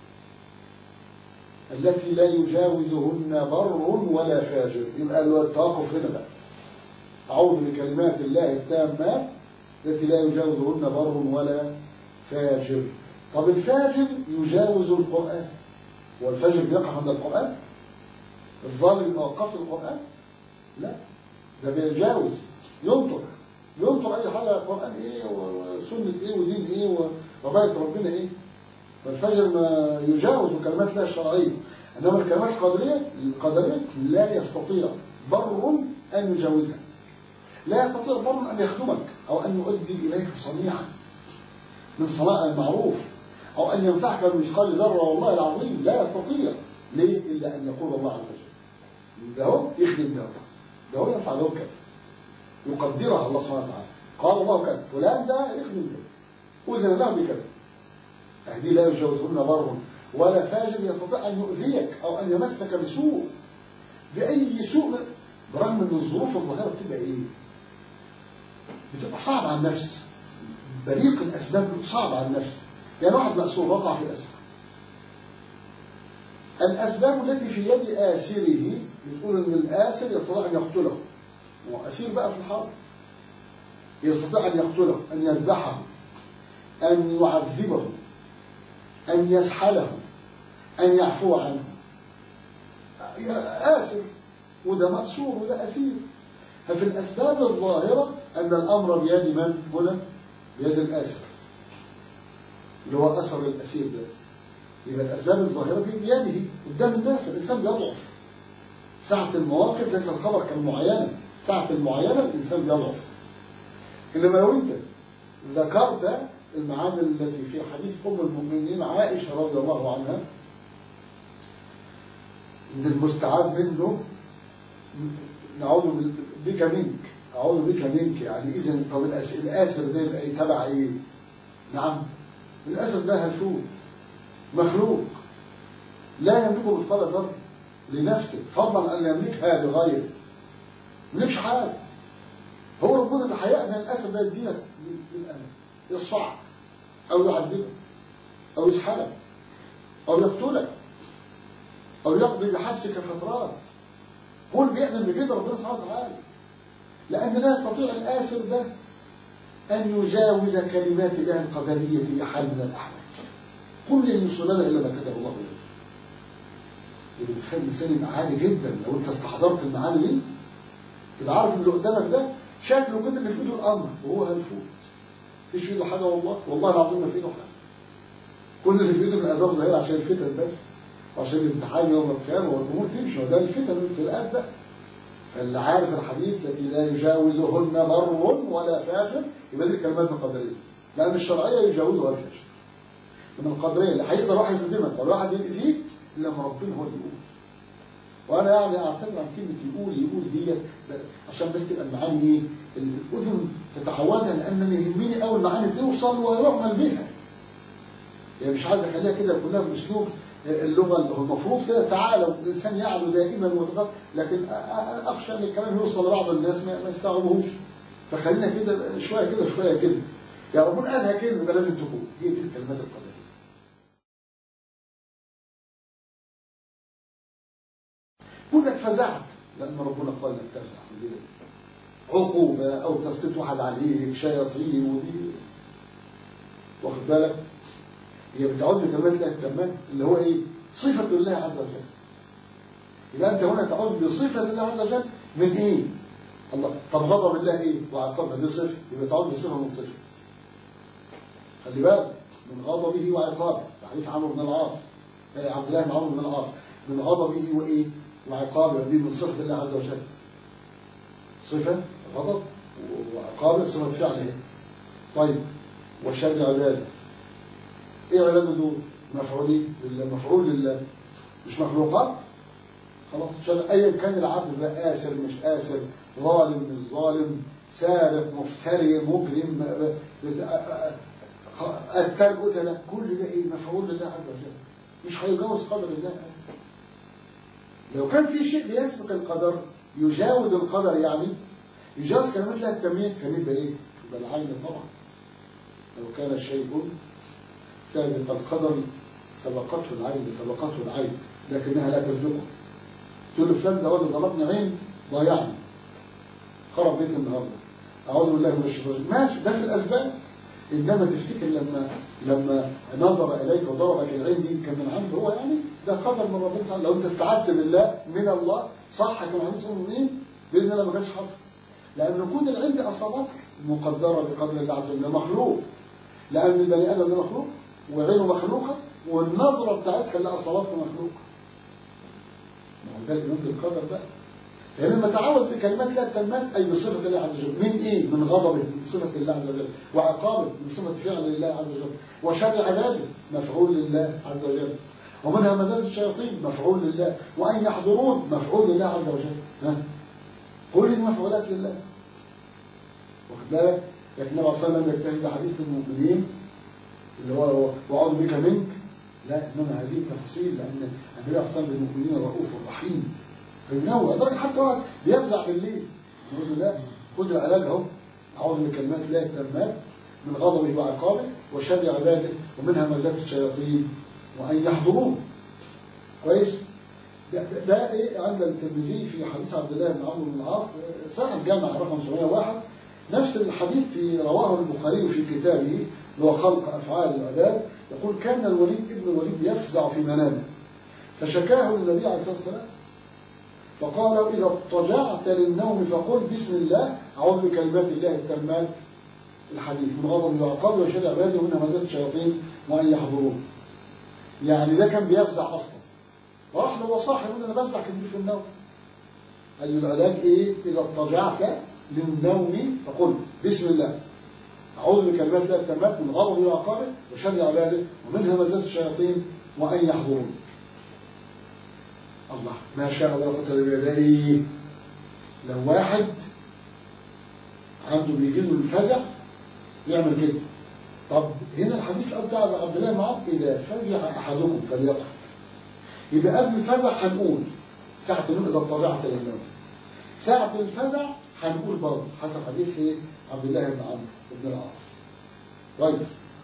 Speaker 3: التي لا يجاوزهن بر ولا فاجر يبقى التوقف هنا بقى أعوذ بكلمات الله التامات التي لا يجاوزهن بر ولا فاجر طب الفاجر يجاوز القرآن والفاجر بيقف عند القرآن الظالم يوقف القرآن لا ده بيجاوز ينطق ينطق أي حاجة القرآن إيه وسنة إيه ودين إيه وبيت ربنا إيه فالفجر ما يجاوز كلمات الله الشرعية إنما الكلمات القدرية القدرية لا يستطيع بر أن يجاوزها لا يستطيع بر أن يخدمك أو أن يؤدي إليك صنيعا من صنائع المعروف أو أن ينفعك بمثقال ذرة والله العظيم لا يستطيع ليه إلا أن يقول الله عز وجل ده هو يخدم ده ده هو ينفع له كذا يقدرها الله سبحانه وتعالى قال الله كذا فلان ده يخدم ده أذن له بكذا هذه لا يجوزهن بر ولا فاجر يستطيع أن يؤذيك أو أن يمسك بسوء بأي سوء برغم أن الظروف الظاهرة بتبقى إيه؟ بتبقى صعبة على النفس بريق الأسباب صعبة على النفس يعني واحد مأسور وقع في الأسر الأسباب التي في يد آسره بتقول أن الآسر يستطيع أن يقتله هو أسير بقى في الحرب يستطيع أن يقتله أن يذبحه أن يعذبه أن يسحله أن يعفو عنه آسر وده مأسور وده أسير ففي الأسباب الظاهرة أن الأمر بيد من هنا بيد الآسر اللي هو أثر الأسير ده يبقى الأسباب الظاهرة بيده قدام الناس الإنسان بيضعف ساعة المواقف ليس الخبر كالمعاينة ساعة المعاينة الإنسان بيضعف إنما لو أنت ذكرت المعاني التي في حديث أم المؤمنين عائشة رضي الله عنها إن المستعاذ منه نعوذ بك منك أعوذ بك منك يعني إذا طب الأس- الآسر ده يبقى إيه؟ تبع إيه؟ نعم الآسر ده هلفوت مخلوق لا يملك مثقال ذرة لنفسه فضلا أن يملكها لغيره ما يملكش حاجة هو ربنا اللي هيأذن الأسر ده يديلك للأمل يصفعك أو يعذبك أو يسحلك أو يقتلك أو يقضي بحبسك فترات هو اللي بيأذن بكده ربنا سبحانه وتعالى لأن لا يستطيع الآسر ده أن يجاوز كلمات الله القدرية بحال من الأحوال قل لن يصلنا إلا ما كتب الله له اللي بتخلي الإنسان يبقى عالي جدا لو أنت استحضرت المعاني دي تبقى عارف إن اللي قدامك ده شكله كده اللي في إيده الأمر وهو هيفوت مفيش في إيده حاجة والله والله العظيم ما في إيده حاجة كل اللي في إيده من أسباب ظاهرة عشان الفتن بس وعشان الامتحان يوم القيامة والأمور تمشي وده الفتن والابتلاءات ده فاللي عارف الحديث التي لا يجاوزهن بر ولا فاجر يبقى دي الكلمات القدرية لأن الشرعية يجاوزها الفاجر من القدرية اللي هيقدر واحد يخدمك ولا واحد يأذيك إلا ما ربنا هو اللي يقول وأنا يعني أعتذر عن كلمة يقول يقول دي عشان بس تبقى المعاني إيه الأذن تتعودها لأن اللي يهمني أول المعاني توصل ويعمل بها يعني مش عايز أخليها كده كلها بأسلوب اللغة اللي هو المفروض كده تعالى الإنسان يعلو دائما وتقدر لكن أ- أ- أخشى أن الكلام يوصل لبعض الناس ما ما يستوعبوهوش فخلينا كده شوية كده شوية كده يا ربنا قالها كلمة يبقى لازم تكون هي دي الكلمات القدرية كونك فزعت لأن ربنا قال لك تفزع ليه؟ عقوبة أو تسليط واحد عليك شياطين ودي واخد بالك هي بتعود بكلمات الله التامات اللي هو ايه صفة الله عز وجل يبقى انت هنا تعود بصفة الله عز وجل من ايه الله طب غضب الله ايه وعقابها دي صفة يبقى تعود بصفة من صفة خلي بالك من غضبه وعقابه حديث عمرو بن العاص آه، عبد الله بن عمرو بن العاص من غضبه وايه وعقابه دي من صفة الله عز وجل صفة غضب وعقابه صفة فعل ايه طيب وشر عباده ايه عباده دول مفعولين لله مفعول لله مش مخلوقات خلاص شر ايا كان العبد ده آسر مش آسر ظالم مش ظالم سارق مفتري مجرم قتال قتلة كل ده ايه مفعول لله عز وجل مش هيجاوز قدر الله لو كان في شيء بيسبق القدر يجاوز القدر يعني يجاوز كلمات لها التمييز كان يبقى ايه؟ يبقى العين طبعا لو كان الشيء سابق القدر سبقته العين سبقته العين لكنها لا تسبقه تقول له فلان ده راجل ضربني عين ضيعني خرب بيت النهارده اعوذ بالله من الشيطان الرجيم. ماشي ده في الاسباب انما تفتكر لما لما نظر اليك وضربك العين دي كان من عنده هو يعني ده قدر من ربنا سبحانه لو انت استعذت بالله من الله صح كما حديث ام المؤمنين باذن الله ما كانش حصل لان وجود العين دي اصابتك مقدره بقدر الله عز وجل مخلوق لان البني ادم ده مخلوق وعينه مخلوقه والنظره بتاعتها اللي اصابتك مخلوقه ما هو ده الإيمان بالقدر بقى يعني لما تعوذ بكلمات لا التلمات أي بصفة الله عز وجل من إيه؟ من غضبه من صفة الله عز وجل وعقابه من صفة فعل الله عز وجل وشر عباده مفعول لله عز وجل ومن همزات الشياطين مفعول لله وأن يحضرون مفعول لله عز وجل ها؟ كل دي مفعولات لله واخد بالك؟ لكن النبي صلى الله عليه وسلم يكتفي بحديث المؤمنين اللي هو وأعوذ بك منك لا إنما هذه تفاصيل لأن النبي صلى الله عليه وسلم بالمؤمنين رؤوف رحيم بينوع لدرجة حتى واحد بيفزع بالليل يقول له لا خد العلاج اهو أعوذ بكلمات الله التامات من غضبه وعقابه وشر عباده ومن همزات الشياطين وأن يحضرون كويس ده, ده, ده ايه عند الترمذي في حديث عبد الله بن عمرو بن العاص صحيح الجامع رقم 701 نفس الحديث في رواه البخاري في كتابه اللي هو خلق افعال العباد يقول كان الوليد ابن الوليد يفزع في منامه فشكاه للنبي عليه الصلاه والسلام فقال إذا اضطجعت للنوم فقل بسم الله أعوذ بكلمات الله التامات الحديث من غضب وعقاب وشر عباده ومن همزات الشياطين وأن يحضرون يعني ده كان بيفزع أصلا وراح له صاحب يقول أنا بفزع كتير في النوم قال له العلاج إيه إذا اضطجعت للنوم فقل بسم الله أعوذ بكلمات الله التامات من غضب وعقابه وشر عباده ومن همزات الشياطين وأن يحضرون الله ما شاء الله قتل بيديه لو واحد عنده بيجي له الفزع يعمل كده طب هنا الحديث الأول بتاع عبد الله بن عمرو إذا فزع أحدكم فليقف يبقى قبل الفزع هنقول ساعة النوم إذا اضطجعت للنوم ساعة الفزع هنقول برضه حسب حديث إيه عبد الله بن عمرو بن العاص طيب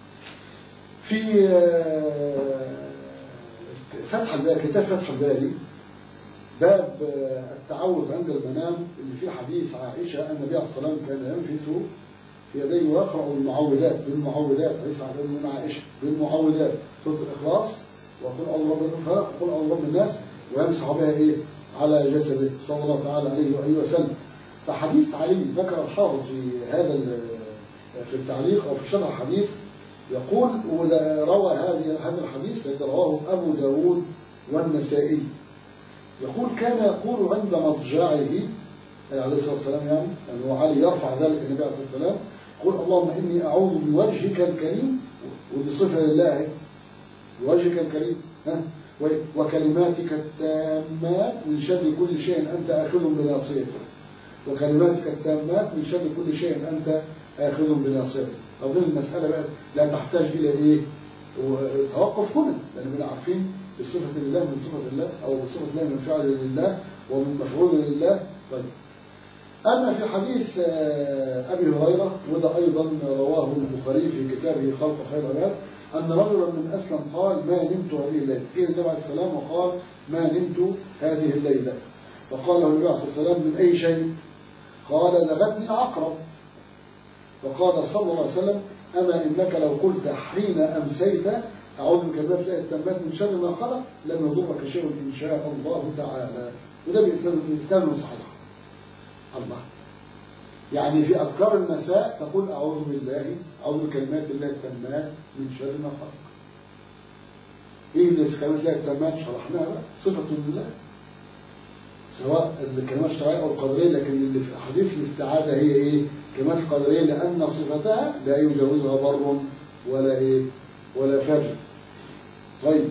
Speaker 3: في آه، فتح الباري كتاب فتح الباري باب آه، التعوذ عند المنام اللي فيه حديث عائشة أن النبي عليه الصلاة والسلام كان ينفث في يديه ويقرأ بالمعوذات بالمعوذات حديث عن عائشة بالمعوذات سورة الإخلاص وقل أعوذ برب الفلق وقل أعوذ برب الناس ويمسح بها إيه على جسده صلى الله تعالى عليه وآله وسلم فحديث علي ذكر الحافظ في هذا ال- في التعليق أو في شرح الحديث يقول وده روى هذه هذا الحديث الذي رواه أبو داود والنسائي يقول كان يقول عند مضجعه أي عليه الصلاة والسلام يعني يعني هو علي يرفع ذلك النبي عليه الصلاة والسلام يقول اللهم إني أعوذ بوجهك الكريم ودي صفة لله بوجهك الكريم ها و- وكلماتك التامات من شر كل شيء أنت آخذ بناصيته وكلماتك التامات من شر كل شيء أنت آخذ بناصيته أظن المسألة بقى لا تحتاج إلى إيه وتوقف هنا لأن احنا عارفين بصفة الله من صفة الله أو بصفة الله من فعل لله ومن مفعول لله طيب أما في حديث آه، أبي هريرة وده أيضا رواه البخاري في كتابه خلق خير العباد أن رجلا من أسلم قال ما نمت هذه الليلة قيل النبي عليه السلام وقال ما نمت هذه الليلة فقال له النبي عليه الصلاة والسلام من أي شيء قال لغتني عقرب فقال صلى الله عليه وسلم أما إنك لو قلت حين أمسيت أعوذ بكلمات الله التامات من شر ما خلق لم يضرك شيء إن شاء الله تعالى وده بإسلام صحيح الله يعني في أذكار المساء تقول أعوذ بالله أعوذ بكلمات الله التامات من شر ما خلق إيه اللي كلمات الله التامات شرحناها بقى صفة لله سواء الكلمات الشرعية أو القدرية لكن اللي في حديث الاستعاذة هي إيه كلمات القدرية لأن صفتها لا يجاوزها بر ولا إيه ولا فجر طيب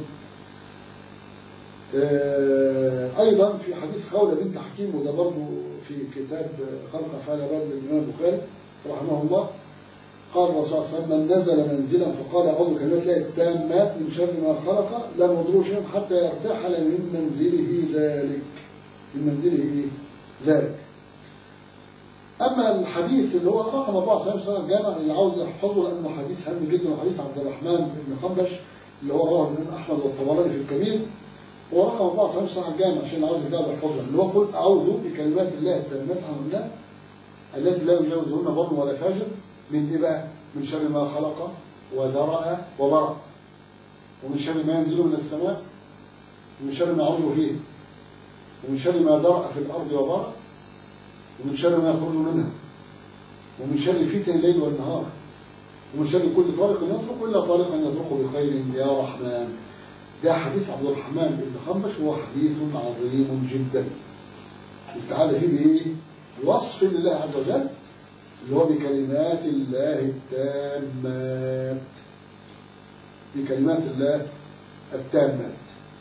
Speaker 3: آه، أيضا في حديث خولة بنت حكيم وده برضه في كتاب خلق أفعال عباد للإمام البخاري رحمه الله قال الرسول صلى الله عليه وسلم من نزل منزلا فقال أعوذ بكلمات الله التامات من شر ما خلق لم يضره شيء حتى يرتحل من منزله ذلك من منزله إيه؟ ذلك أما الحديث اللي هو رقم 74 سنة الجامع اللي عاوز يحفظه لأنه حديث هام جدا وحديث عبد الرحمن بن خنبش اللي هو رواه الإمام أحمد والطبراني في الكبير هو رقم 74 سنة الجامع عشان اللي عاوز يجاوب يحفظه اللي هو قل أعوذ بكلمات الله التامات عن الله التي لا يجاوزهن بر ولا فاجر من إيه بقى؟ من شر ما خلق وذرأ وبرأ ومن شر ما ينزل من السماء ومن شر ما يعرج فيه ومن شر ما ذرأ في الأرض وبرأ ومن شر ما يخرج منها ومن شر فتن الليل والنهار ومن شر كل طارق يطرق إلا طارقا يطرق بخير يا رحمن ده حديث عبد الرحمن بن خنبش وهو حديث عظيم جدا استعاذ فيه بإيه؟ بوصف لله عز وجل اللي هو بكلمات الله التامات بكلمات الله التامات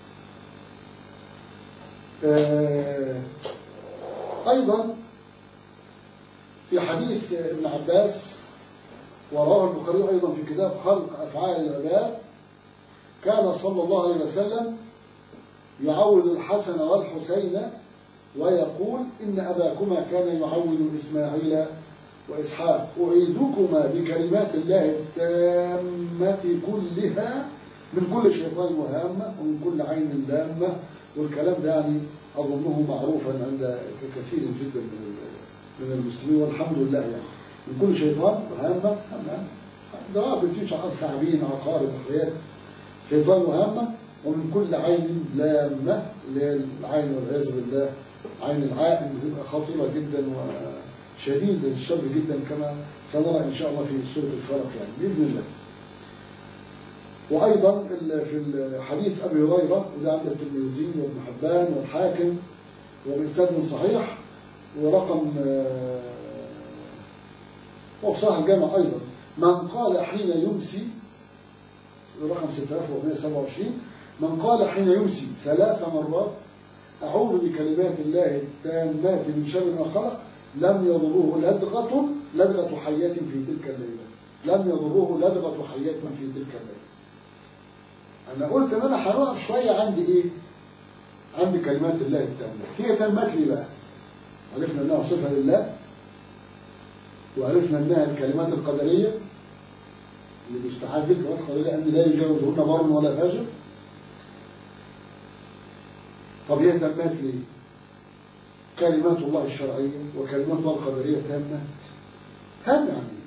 Speaker 3: آه، أيضا في حديث ابن عباس ورواه البخاري أيضا في كتاب خلق أفعال العباد كان صلى الله عليه وسلم يعوذ الحسن والحسين ويقول إن أباكما كان يعوذ إسماعيل وإسحاق أعيذكما بكلمات الله التامة كلها من كل شيطان وهامة ومن كل عين لامة والكلام ده يعني أظنه معروفا عند كثير جدا من من المسلمين والحمد لله يعني من كل شيطان وهامة هامة دواب بتيجي على ثعابين عقارب حيات شيطان وهامة ومن كل عين لامة اللي هي العين والعياذ بالله عين العائن بتبقى خطيرة جدا وشديدة الشر جدا كما سنرى إن شاء الله في سورة الفلق يعني بإذن الله وأيضا في حديث أبي هريرة وده عند الترمذي وابن حبان والحاكم وبإسناد صحيح ورقم وصاح الجامع أيضا من قال حين يمسي رقم 6427 من قال حين يمسي ثلاث مرات أعوذ بكلمات الله التامات من شر ما خلق لم يضره لدغة لدغة حياة في تلك الليلة لم يضره لدغة حياة في تلك الليلة أنا قلت إن أنا هنقف شوية عند إيه؟ عند كلمات الله التامات هي تامات ليه بقى؟ عرفنا إنها صفة لله وعرفنا إنها الكلمات القدرية اللي بيستعاذ بك الكلمات القدرية أن لا يجاوزهن بر ولا فاجر طب هي تامات ليه؟ كلمات الله الشرعية وكلمات الله القدرية تامات تام يعني إيه؟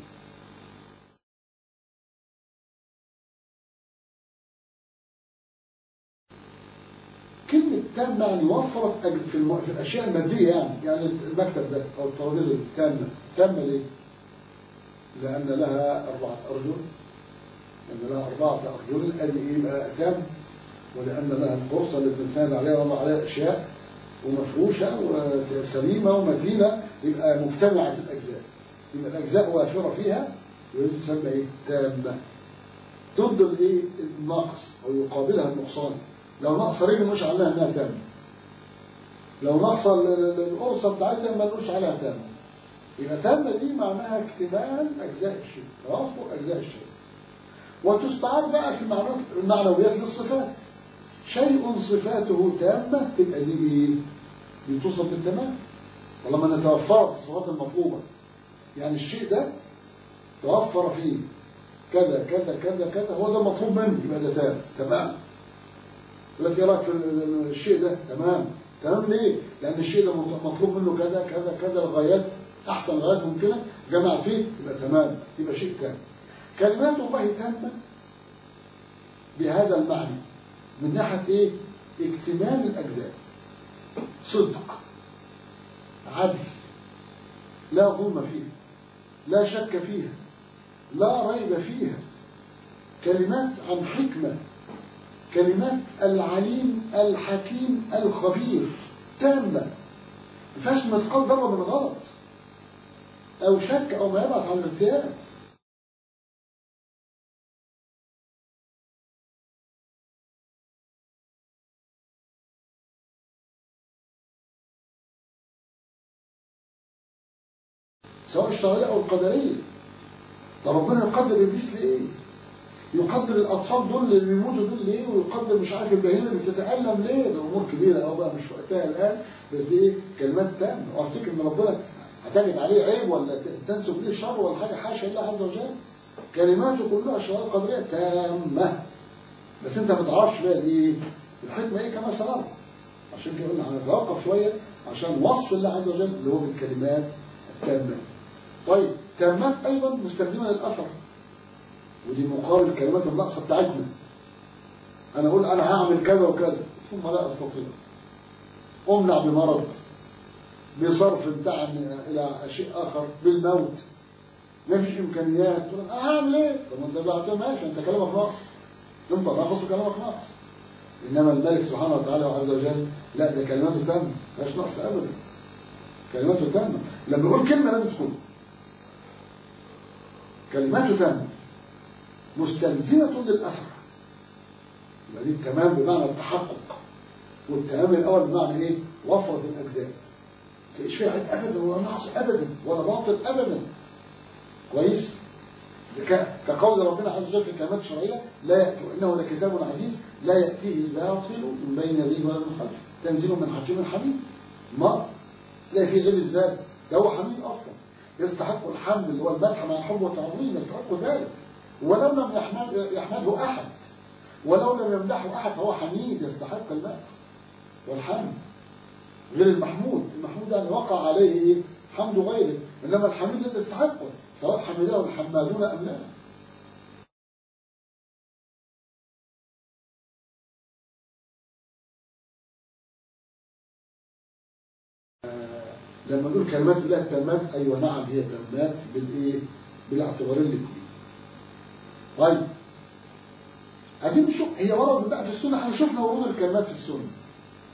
Speaker 3: كلمة تامة يعني وفرت أج- في, الم... في الأشياء المادية يعني يعني المكتب ده أو الترابيزة دي تامة تامة ليه؟ لأن لها أربعة أرجل لأن لها أربعة أرجل أدي إيه بقى تام ولأن لها القرصة اللي بنسند عليها وضع عليها أشياء ومفروشة وسليمة ومتينة يبقى مجتمعة في الأجزاء يبقى الأجزاء وافرة فيها ويجب تسمى إيه؟ تامة ضد الإيه؟ النقص أو يقابلها النقصان لو نقص رجل مش عليها إنها تامة لو نقص ال- ال- القرصة بتاعتها ما نقولش عليها تامة يبقى تامة دي معناها اكتمال أجزاء الشيء توافق أجزاء الشيء وتستعار بقى في المعنويات المعنويات للصفات شيء صفاته تامة تبقى دي ايه؟ دي توصف بالتمام طالما ان توفرت الصفات المطلوبة يعني الشيء ده توفر فيه كذا كذا كذا كذا هو ده مطلوب منه يبقى ده تام تمام يقول لك ايه رايك في ال- الشيء ده تمام تمام ليه؟ لان الشيء ده مطلوب منه كذا كذا كذا لغايات احسن غايات ممكنه جمع فيه يبقى تمام يبقى شيء تام كلمات الله تامه بهذا المعنى من ناحيه ايه؟ اكتمال الاجزاء صدق عدل لا ظلم فيها لا شك فيها لا ريب فيها كلمات عن حكمه كلمات العليم الحكيم الخبير تامة ما فيهاش مثقال ذرة من غلط أو شك أو ما يبعث عن الارتياب سواء الشرعية أو القدرية طب ربنا يقدر إبليس لإيه؟ يقدر الأطفال دول اللي بيموتوا دول ليه ويقدر مش عارف البهيمة اللي بتتألم ليه ده أمور كبيرة أو بقى مش وقتها الآن بس دي إيه كلمات تامة وأفتكر إن ربنا هتجد عليه عيب ولا ت- تنسب ليه شر ولا حاجة حاشا الله عز وجل كلماته كلها شرائع قدرية تامة بس أنت ما تعرفش بقى إيه الحكمة إيه كما سنرى عشان كده قلنا هنتوقف شوية عشان وصف الله عز وجل اللي هو بالكلمات التامة طيب تامات أيضا مستلزمة للأثر ودي مقابل الكلمات الناقصة بتاعتنا أنا أقول أنا هعمل كذا وكذا ثم لا أستطيع أمنع بمرض بصرف بتاع إلى شيء آخر بالموت ما فيش إمكانيات تقول أنا هعمل إيه؟ طب ما أنت بقى ماشي أنت كلامك ناقص أنت ناقص وكلامك ناقص إنما الملك سبحانه وتعالى وعز وجل لا ده كلماته تامة ما فيهاش نقص أبدا كلماته تامة لما يقول كلمة لازم تكون كلماته تامة مستلزمة للأثر يبقى دي التمام بمعنى التحقق والتمام الأول بمعنى إيه؟ وفرة الأجزاء تلاقيش فيها عيب أبدا ولا نقص أبدا ولا باطل أبدا كويس؟ ك- كقول ربنا عز وجل في الكلمات الشرعية لا يأتي إنه لكتاب عزيز لا يأتيه الباطل من بين يديه ولا من خلفه تنزيل من حكيم حميد ما تلاقي فيه غير الذات ده هو حميد أصلا يستحق الحمد اللي هو المدح مع الحب والتعظيم يستحق ذلك ولو لم يحمد يحمده أحد ولو لم يمدحه أحد فهو حميد يستحق المدح والحمد غير المحمود المحمود يعني وقع عليه إيه؟ حمد غيره إنما الحميد الذي يستحقه سواء حمده الحمادون أم لا لما نقول كلمات الله تامات أيوة نعم هي تامات بالإيه؟ بالاعتبارين الاثنين طيب عايزين نشوف هي وردت بقى في السنة احنا شفنا ورود الكلمات في السنة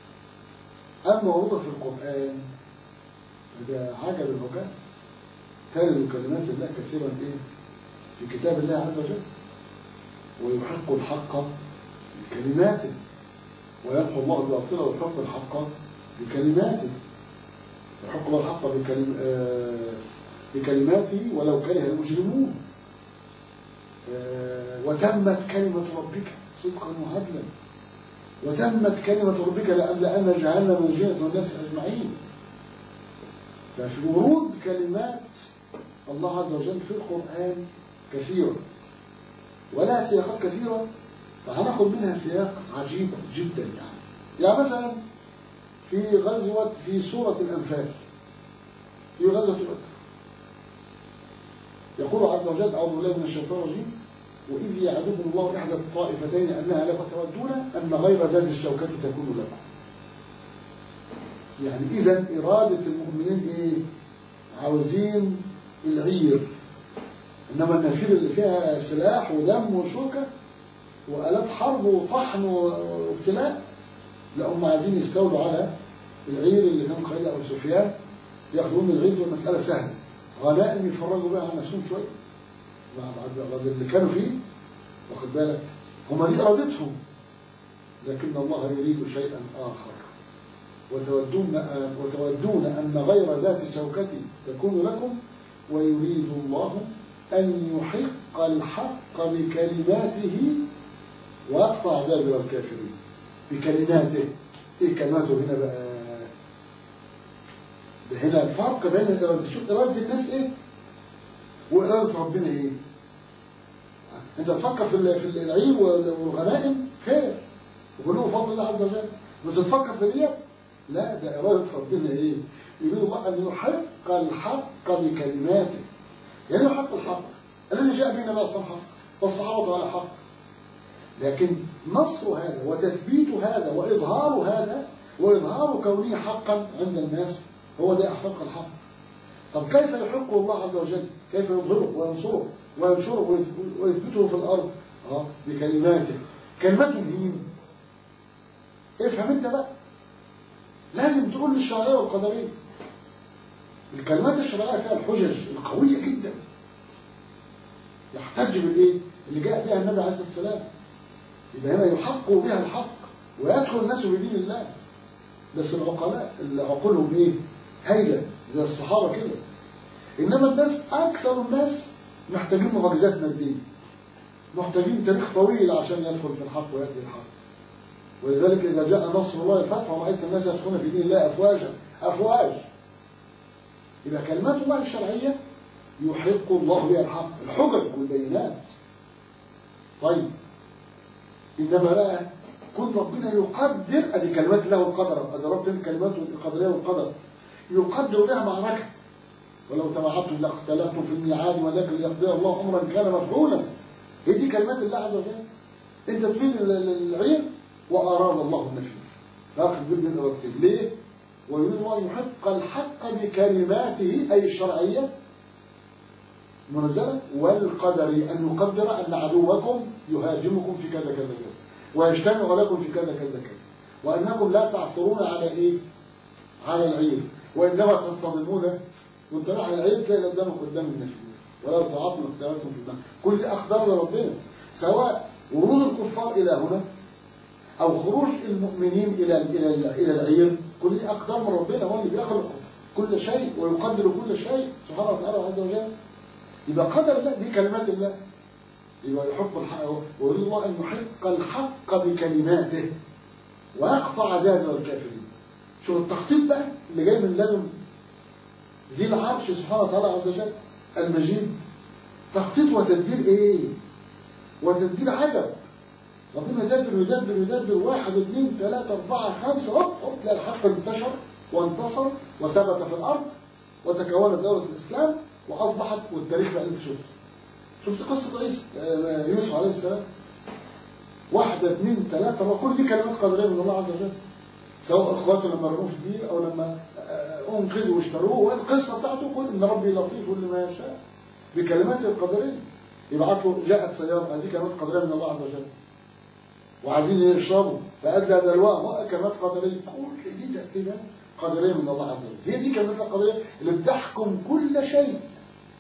Speaker 3: أما ورودها في القرآن ده عجب العجاب ترد كلمات الله كثيرا إيه في كتاب الله عز وجل ويحق الحق بكلماته ويمحو الله الباطل ويحق الحق بكلماته يحق الله الحق بكلم آه بكلماته ولو كره المجرمون آه وتمت كلمة ربك صدقا وعدلا وتمت كلمة ربك لأن جهنم من والناس أجمعين ففي ورود كلمات الله عز وجل في القرآن كثيرة ولا سياقات كثيرة فهناخد منها سياق عجيب جدا يعني يعني مثلا في غزوة في سورة الأنفال في غزوة بدر يقول عز وجل أعوذ بالله من الشيطان الرجيم وإذ يعدكم الله إحدى الطائفتين أنها لكم تودون أن غير ذات الشوكة تكون لكم يعني إذا إرادة المؤمنين إيه؟ عاوزين العير إنما النفير اللي فيها سلاح ودم وشوكة وآلات حرب وطحن وابتلاء لا هم عايزين يستولوا على العير اللي كان خالد أبو سفيان ياخذون العير والمسألة سهلة غنائم يفرجوا بها عن نفسهم شوية بعد اللي كانوا فيه واخد بالك هم دي إرادتهم لكن الله يريد شيئا آخر وتودون وتودون أن غير ذات الشوكة تكون لكم ويريد الله أن يحق الحق بكلماته ويقطع دابر الكافرين بكلماته ايه كلماته هنا بقى ده هنا الفرق بين الإرادة شوف إرادة الناس ايه وإرادة ربنا ايه انت تفكر في في العيب والغنائم خير وكله فضل الله عز وجل بس تفكر في دي لا ده إرادة ربنا ايه يريد الله أن يحق الحق بكلماته يعني يحق الحق الذي جاء به النبي صلى الله عليه وسلم والصحابة على حق لكن نصر هذا وتثبيت هذا وإظهار هذا وإظهار كونه حقا عند الناس هو ده أحق الحق طب كيف يحقه الله عز وجل كيف يظهره وينصره وينشره ويثبته في الأرض اه بكلماته كلمات مين افهم انت بقى لازم تقول للشرعية والقدرية الكلمات الشرعية فيها الحجج القوية جدا يحتج بالايه اللي جاء بها النبي عليه الصلاة والسلام يبقى هنا يحق بها الحق ويدخل الناس في دين الله بس العقلاء اللي عقولهم ايه هايلة زي الصحابة كده انما الناس اكثر الناس محتاجين معجزات مادية محتاجين تاريخ طويل عشان يدخل في الحق ويأتي الحق ولذلك إذا جاء نصر الله الفتح ورأيت الناس يدخلون في دين الله أفواجا أفواج إذا كلمات الله الشرعية يحق الله بها الحق الحجج والبينات طيب إنما بقى كن ربنا يقدر أدي كلمات الله والقدر أدي ربنا الكلمات القدرية والقدر يقدر بها معركة ولو تبعتم لاختلفتم في الميعاد ولكن ليقضي الله أمرا كان مفعولا هي دي كلمات الله عز وجل أنت تريد العير وأراد الله النفي فأخذ من إرادته ليه؟ ويريد الله يحق الحق بكلماته أي الشرعية منزلة والقدر أن يقدر أن عدوكم يهاجمكم في كذا كذا كذا ويجتمع لكم في كذا كذا كذا وأنكم لا تعثرون على إيه؟ على العير وإنما تصطدمون وانت رايح على العير تلاقي قدامك قدام النفي ولو تعاطوا اختلفتم في الماء كل دي أقدار لربنا سواء ورود الكفار إلى هنا أو خروج المؤمنين إلى إلى إلى العير كل دي أقدار من ربنا هو اللي بيخلق كل شيء ويقدر كل شيء سبحانه وتعالى عز وجل يبقى قدر الله دي كلمات الله يبقى يحق الحق ويريد الله أن يحق الحق بكلماته ويقطع دابر الكافرين شوف التخطيط بقى اللي جاي من لدن ذي العرش سبحانه وتعالى عز وجل المجيد تخطيط وتدبير ايه وتدبير عجب ربنا يدبر يدبر يدبر واحد اثنين ثلاثة أربعة خمسة هوب هوب تلاقي الحق انتشر وانتصر وثبت في الأرض وتكونت دولة الإسلام وأصبحت والتاريخ بقى اللي انت شفته شفت قصة عيسى يوسف عليه السلام واحدة اثنين ثلاثة وكل دي كلمات قدرية من الله عز وجل سواء اخواته لما رموه في البير او لما انقذوا واشتروه والقصة بتاعته كل ان ربي لطيف لما يشاء بكلماته القدرية يبعت له جاءت سيارة هذه كلمات قدرية من الله عز وجل وعايزين يشربوا فأدلى دلواء كلمات قدرية كل دي ترتيبات قدرية من الله عز وجل هي دي كلمات القدرية اللي بتحكم كل شيء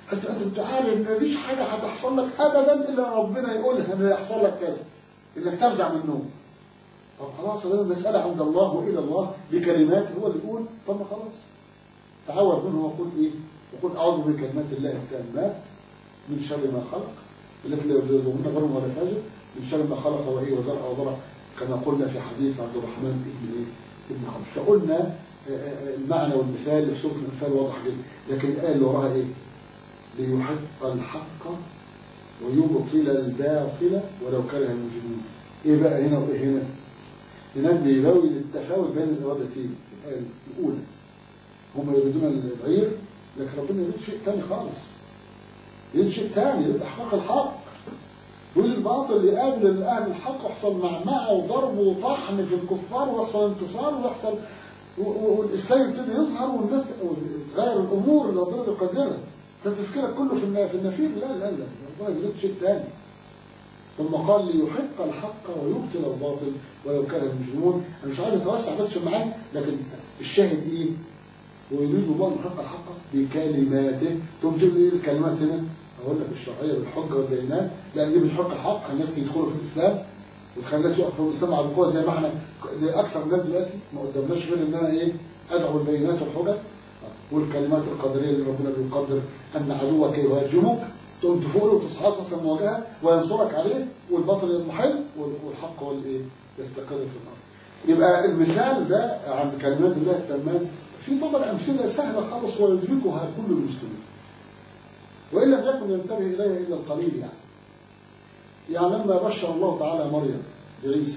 Speaker 3: بس انت بتعرف ان مفيش حاجه هتحصل لك ابدا الا ربنا يقولها ان يحصل لك كذا انك تفزع من النوم طب خلاص ده المساله عند الله والى الله بكلمات هو اللي يقول طب ما خلاص تعوذ منه وقل ايه وقل اعوذ بكلمات الله التامات من شر ما خلق التي لا يجوزهن غير ولا فاجر من شر ما خلق وايه وذرع وضرع كما قلنا في حديث عبد الرحمن ابن ايه ابن خلف فقلنا المعنى والمثال اللي في سوره الانفال واضح جدا لكن الايه اللي وراها ايه ليحق الحق ويبطل الباطل ولو كره المجرمون ايه بقى هنا وايه هنا هناك بيبوي للتفاوت بين الارادتين الايه الاولى هم يريدون العير لكن ربنا يريد شيء ثاني خالص يريد شيء ثاني يريد احقاق الحق يقول الباطل يقابل اهل الحق يحصل معمعه وضرب وطحن في الكفار ويحصل انتصار ويحصل والاسلام يبتدي يظهر والناس تغير الامور اللي ربنا بيقدرها تفكيرك كله في في النفير لا لا لا ربنا يريد شيء ثاني ثم قال ليحق الحق ويبطل الباطل ولو كره المجرمون انا مش عايز اتوسع بس في المعاني لكن الشاهد ايه ويريد الله ان يحق الحق بكلماته ثم تقول ايه الكلمات هنا اقول لك الشرعيه بالحجه والبينات لا دي مش حق الحق الناس يدخلوا في الاسلام وتخلي الناس يقفوا في الاسلام على القوه زي ما احنا زي اكثر الناس دلوقتي ما قدامناش غير ان انا ايه ادعو البينات والحجج والكلمات القدريه اللي ربنا بيقدر ان عدوك يهاجمك تقوم تفوق له وتصحى تصل مواجهه وينصرك عليه والباطل يضمحل والحق هو الايه يستقر في الارض يبقى المثال ده عن كلمات الله التامات في طبعا امثله سهله خالص ويدركها كل المسلمين وان لم يكن ينتبه اليها الا القليل يعني يعني لما بشر الله تعالى مريم بعيسى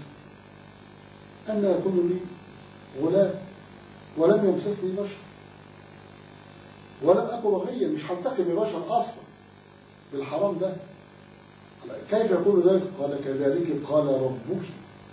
Speaker 3: ان يكون لي غلام ولم يمسسني بشر ولم اكن بغيا مش هلتقي ببشر اصلا بالحرام ده كيف يكون ذلك قال كذلك قال ربك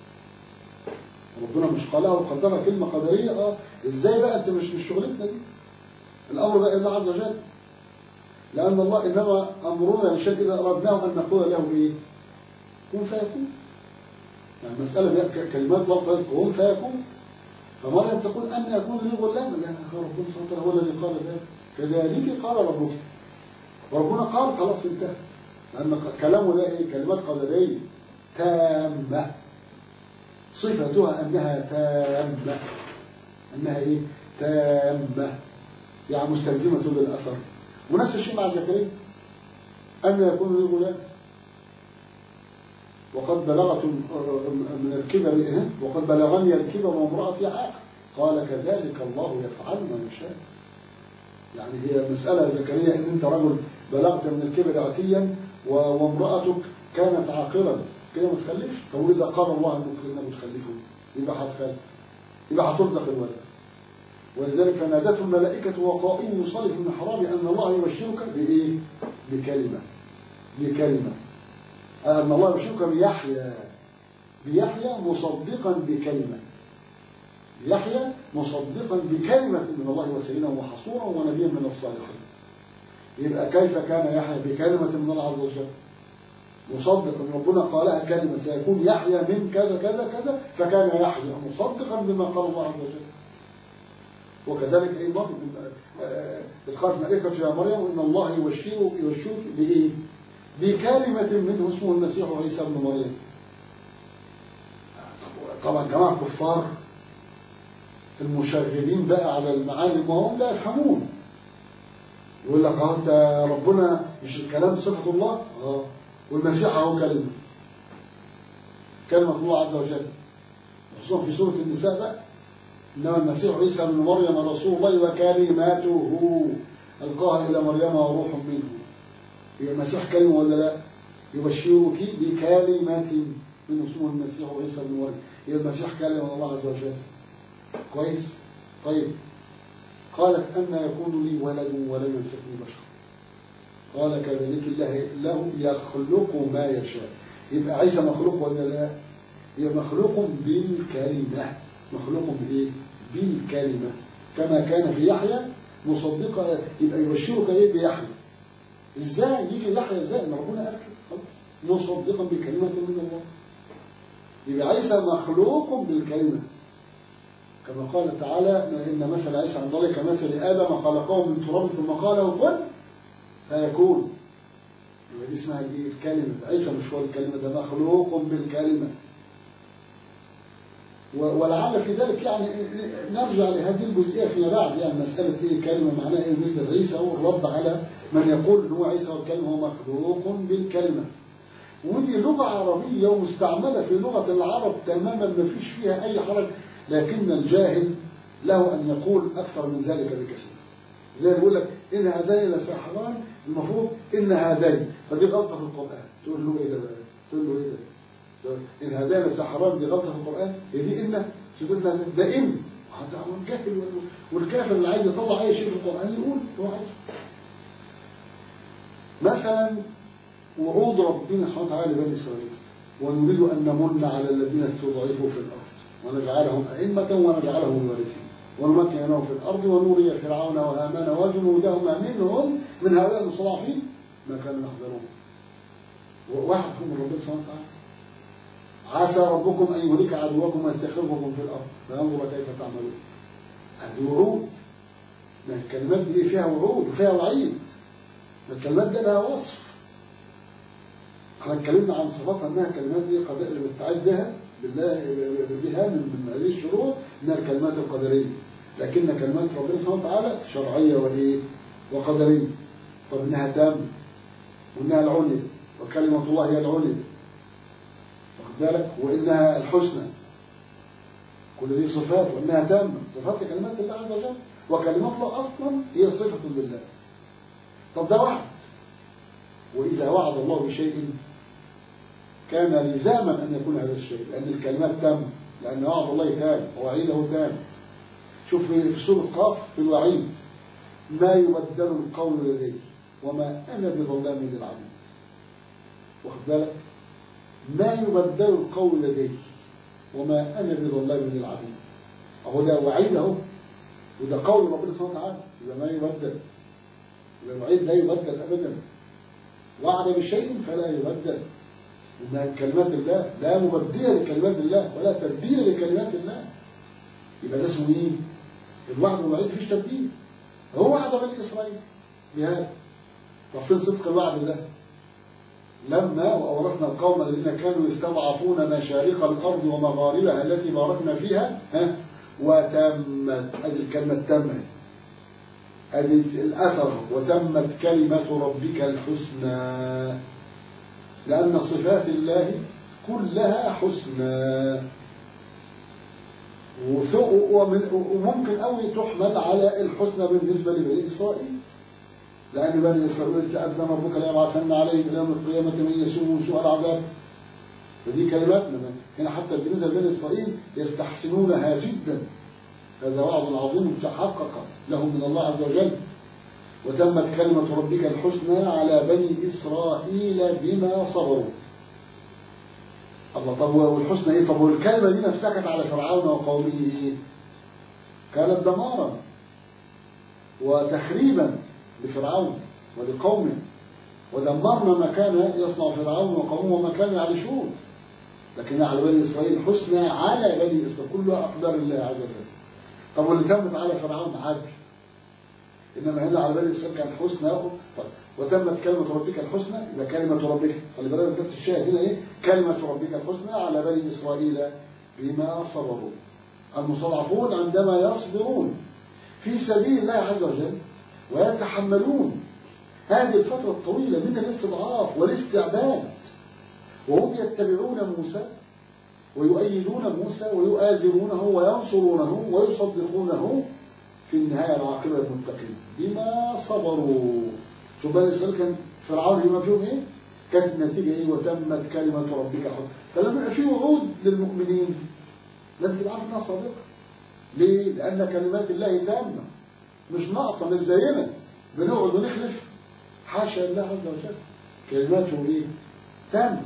Speaker 3: ربنا مش قالها وقدرها كلمه قدريه اه ازاي بقى انت مش مش شغلتنا دي الامر بقى الله عز وجل لان الله انما امرنا لشيء اذا اردناه ان نقول له ايه كن فيكون يعني المساله دي كلمات الله كن فيكون فمريم تقول ان يكون لي غلام لا ربنا سبحانه وتعالى هو الذي قال ذلك كذلك قال ربك وربنا قال خلاص انتهى لأن كلامه ده إيه كلمات قدرية تامة صفتها أنها تامة أنها إيه تامة يعني مستلزمة للأثر ونفس الشيء مع زكريا أن يكون لي غلام وقد بلغت من الكبر إيه؟ وقد بلغني الكبر وامرأتي عاقل قال كذلك الله يفعل ما يشاء يعني هي مسألة زكريا إن أنت رجل بلغت من الكبر عتيا وامرأتك كانت عاقلا كده ما تخلفش طب إذا قال الله إنك تخلفه يبقى هتخلف يبقى هترزق الولد ولذلك فنادته الملائكة وقائم يصلي في المحراب أن الله يبشرك بإيه؟ بكلمة بكلمة أن الله يبشرك بيحيى بيحيى مصدقا بكلمة يحيى مصدقا بكلمة من الله وسيدا وحصورا ونبيا من الصالحين يبقى كيف كان يحيى بكلمة من الله عز وجل مصدقا ربنا قالها كلمة سيكون يحيى من كذا كذا كذا فكان يحيى مصدقا بما قال الله عز وجل وكذلك ايه مريم إذ قالت ملائكة يا مريم إن الله يبشرك يبشرك بإيه؟ بكلمة منه اسمه المسيح عيسى ابن مريم طبعا جماعة كفار المشغلين بقى على المعالم وهم لا يفهمون يقول لك اه انت ربنا مش الكلام صفة الله اه والمسيح اهو كلمة كلمة الله عز وجل خصوصا في سورة النساء بقى إنما المسيح عيسى بن مريم رسول الله وكلماته ألقاها إلى مريم وروح منه يبقى المسيح كلمة ولا لا يبشرك بكلمة من اسمه المسيح عيسى بن مريم يبقى المسيح كلمة الله عز وجل كويس طيب قالت أن يكون لي ولد ولم يمسسني بشر قال كذلك الله له يخلق ما يشاء يبقى عيسى مخلوق ولا لا هي مخلوق بالكلمة مخلوق بإيه بالكلمة كما كان في يحيى مصدقا يبقى يبشرك ايه بيحيى ازاي يجي يحيى ازاي ما ربنا قال كده خلاص مصدقا بكلمة من الله يبقى عيسى مخلوق بالكلمة كما قال تعالى إن مثل عيسى عند الله كمثل آدم خلقه من تراب ثم قال له كن فيكون يبقى دي اسمها الايه الكلمة عيسى مش هو الكلمة ده مخلوق بالكلمة و- ولعل في ذلك يعني نرجع لهذه الجزئية فيما بعد يعني مسألة ايه الكلمة معناها ايه بالنسبة لعيسى والرد على من يقول ان هو عيسى والكلمة هو مخلوق بالكلمة ودي لغة عربية ومستعملة في لغة العرب تماما ما فيش فيها أي حرج لكن الجاهل له أن يقول أكثر من ذلك بكثير زي ما بيقول لك إن هذين لساحران المفروض إن هذين فدي غلطة في القرآن تقول له إيه ده بقى؟ تقول له إيه ده؟ إن هذين لساحران دي غلطة في القرآن هي دي إن شو تقول لها ده إن وهذا هو الجاهل وال- والكافر اللي عايز يطلع أي شيء في القرآن يقول هو عايز مثلا وعود ربنا سبحانه وتعالى لبني إسرائيل ونريد أن نمن على الذين استضعفوا في الأرض ونجعلهم أئمة ونجعلهم الوارثين ونمكن لهم في الأرض ونوري فرعون وهامان وجنودهما منهم من هؤلاء المستضعفين ما كانوا يحذرون واحد هم ربنا سبحانه وتعالى عسى ربكم أن يهلك عدوكم ويستخلفكم في الأرض فينظر كيف تعملون هذه وعود ما الكلمات دي فيها وعود وفيها وعيد الكلمات دي لها وصف احنا اتكلمنا عن صفاتها انها كلمات ايه قدر اللي بستعد بها بالله بها من, من هذه الشروط انها الكلمات القدريه لكن كلمات ربنا سبحانه وتعالى شرعيه وايه وقدريه طب انها تام وانها العليا وكلمه الله هي العليا واخد بالك وانها الحسنى كل دي صفات وانها تامه صفات كلمات الله عز وجل وكلمات الله اصلا هي صفه لله طب ده وعد وإذا وعد الله بشيء كان لزاما أن يكون هذا الشيء لأن الكلمات تم لأن وعد الله تام ووعيده تام شوف في في سورة قاف في الوعيد ما يبدل القول لدي وما أنا بظلام للعبيد واخد بالك ما يبدل القول لدي وما أنا بظلام للعبيد أهو ده وعيد أهو وده قول ربنا سبحانه وتعالى يبقى ما يبدل يبقى الوعيد لا يبدل أبدا وعد بشيء فلا يبدل إنها كلمات الله لا مبدل لكلمات الله ولا تبديل لكلمات الله يبقى ده اسمه ايه؟ الوعد والوعيد مفيش تبديل هو وعد بني إسرائيل بهذا طب فين صدق الوعد ده؟ لما وأورثنا القوم الذين كانوا يستضعفون مشارق الأرض ومغاربها التي باركنا فيها ها وتمت هذه الكلمة التامة هذه الأثر وتمت كلمة ربك الحسنى لأن صفات الله كلها حسنى وث- ومن- وممكن أوي تحمل على الحسنى بالنسبة لبني إسرائيل لأن بني إسرائيل تأذن ربك ليبعثن عليهم إلى يوم القيامة من يسوء سوء العذاب فدي كلمات لما- هنا حتى بالنسبة لبني إسرائيل يستحسنونها جدا هذا وعد عظيم تحقق لهم من الله عز وجل وتمت كلمة ربك الحسنى على بني إسرائيل بما صبروا الله طب والحسنى ايه طب والكلمة دي نفسها كانت على فرعون وقومه ايه كانت دمارا وتخريبا لفرعون ولقومه ودمرنا ما كان يصنع فرعون وقومه وما كانوا يعرشون لكن على بني إسرائيل حسنى على بني إسرائيل كلها أقدار الله عز وجل طب واللي تمت على فرعون عدل إنما هنا على بني إسرائيل كان حسنى طيب وتمت كلمة ربك الحسنى يبقى كلمة ربك خلي بالك بس الشاهد هنا إيه كلمة ربك الحسنى على بني إسرائيل بما صبروا المستضعفون عندما يصبرون في سبيل الله عز وجل ويتحملون هذه الفترة الطويلة من الاستضعاف والاستعباد وهم يتبعون موسى ويؤيدون موسى ويؤازرونه وينصرونه ويصدقونه في النهاية العاقبة للمتقين بما صبروا شوف بني إسرائيل كان فرعون بما فيهم إيه؟ كانت النتيجة إيه؟ وتمت كلمة ربك حق فلما يبقى في وعود للمؤمنين لازم تبقى عارف إنها صادقة ليه؟ لأن كلمات الله تامة مش ناقصة مش زينا بنقعد ونخلف حاشا الله عز وجل كلماته إيه؟ تامة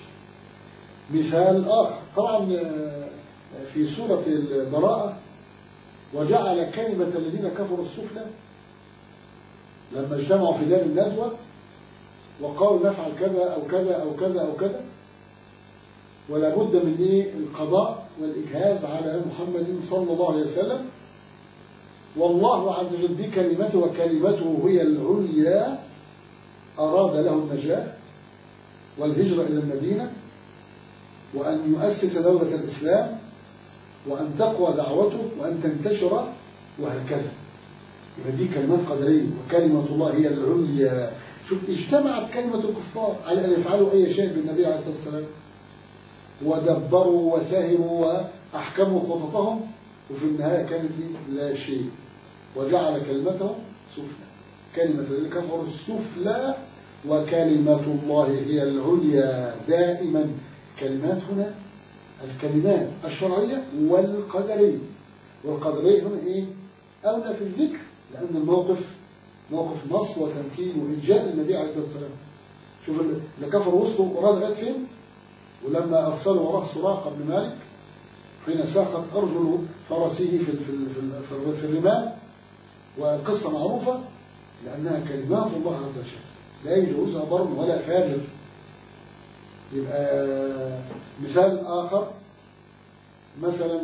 Speaker 3: مثال آخر طبعا في سورة البراءة وجعل كلمة الذين كفروا السفلى لما اجتمعوا في دار الندوة وقالوا نفعل كذا أو كذا أو كذا أو كذا ولا بد من إيه القضاء والإجهاز على محمد صلى الله عليه وسلم والله عز وجل بكلمته وكلمته هي العليا أراد له النجاة والهجرة إلى المدينة وأن يؤسس دولة الإسلام وأن تقوى دعوته وأن تنتشر وهكذا يبقى دي كلمات قدرية وكلمة الله هي العليا شوف اجتمعت كلمة الكفار على أن يفعلوا أي شيء بالنبي عليه الصلاة والسلام ودبروا وساهموا وأحكموا خططهم وفي النهاية كانت لا شيء وجعل كلمتهم سفلى كلمة الذين كفروا السفلى وكلمة الله هي العليا دائما كلمات هنا الكلمات الشرعية والقدرية والقدرية هنا إيه؟ أولى في الذكر لأن الموقف موقف نص وتمكين وإنجاء النبي عليه الصلاة والسلام شوف اللي كفروا وصلوا وراه لغاية فين ولما أرسلوا وراه سراقة بن مالك حين ساقت أرجل فرسه في في في, في الرمال والقصة معروفة لأنها كلمات الله عز وجل لا يجوزها بر ولا فاجر يبقى مثال آخر مثلا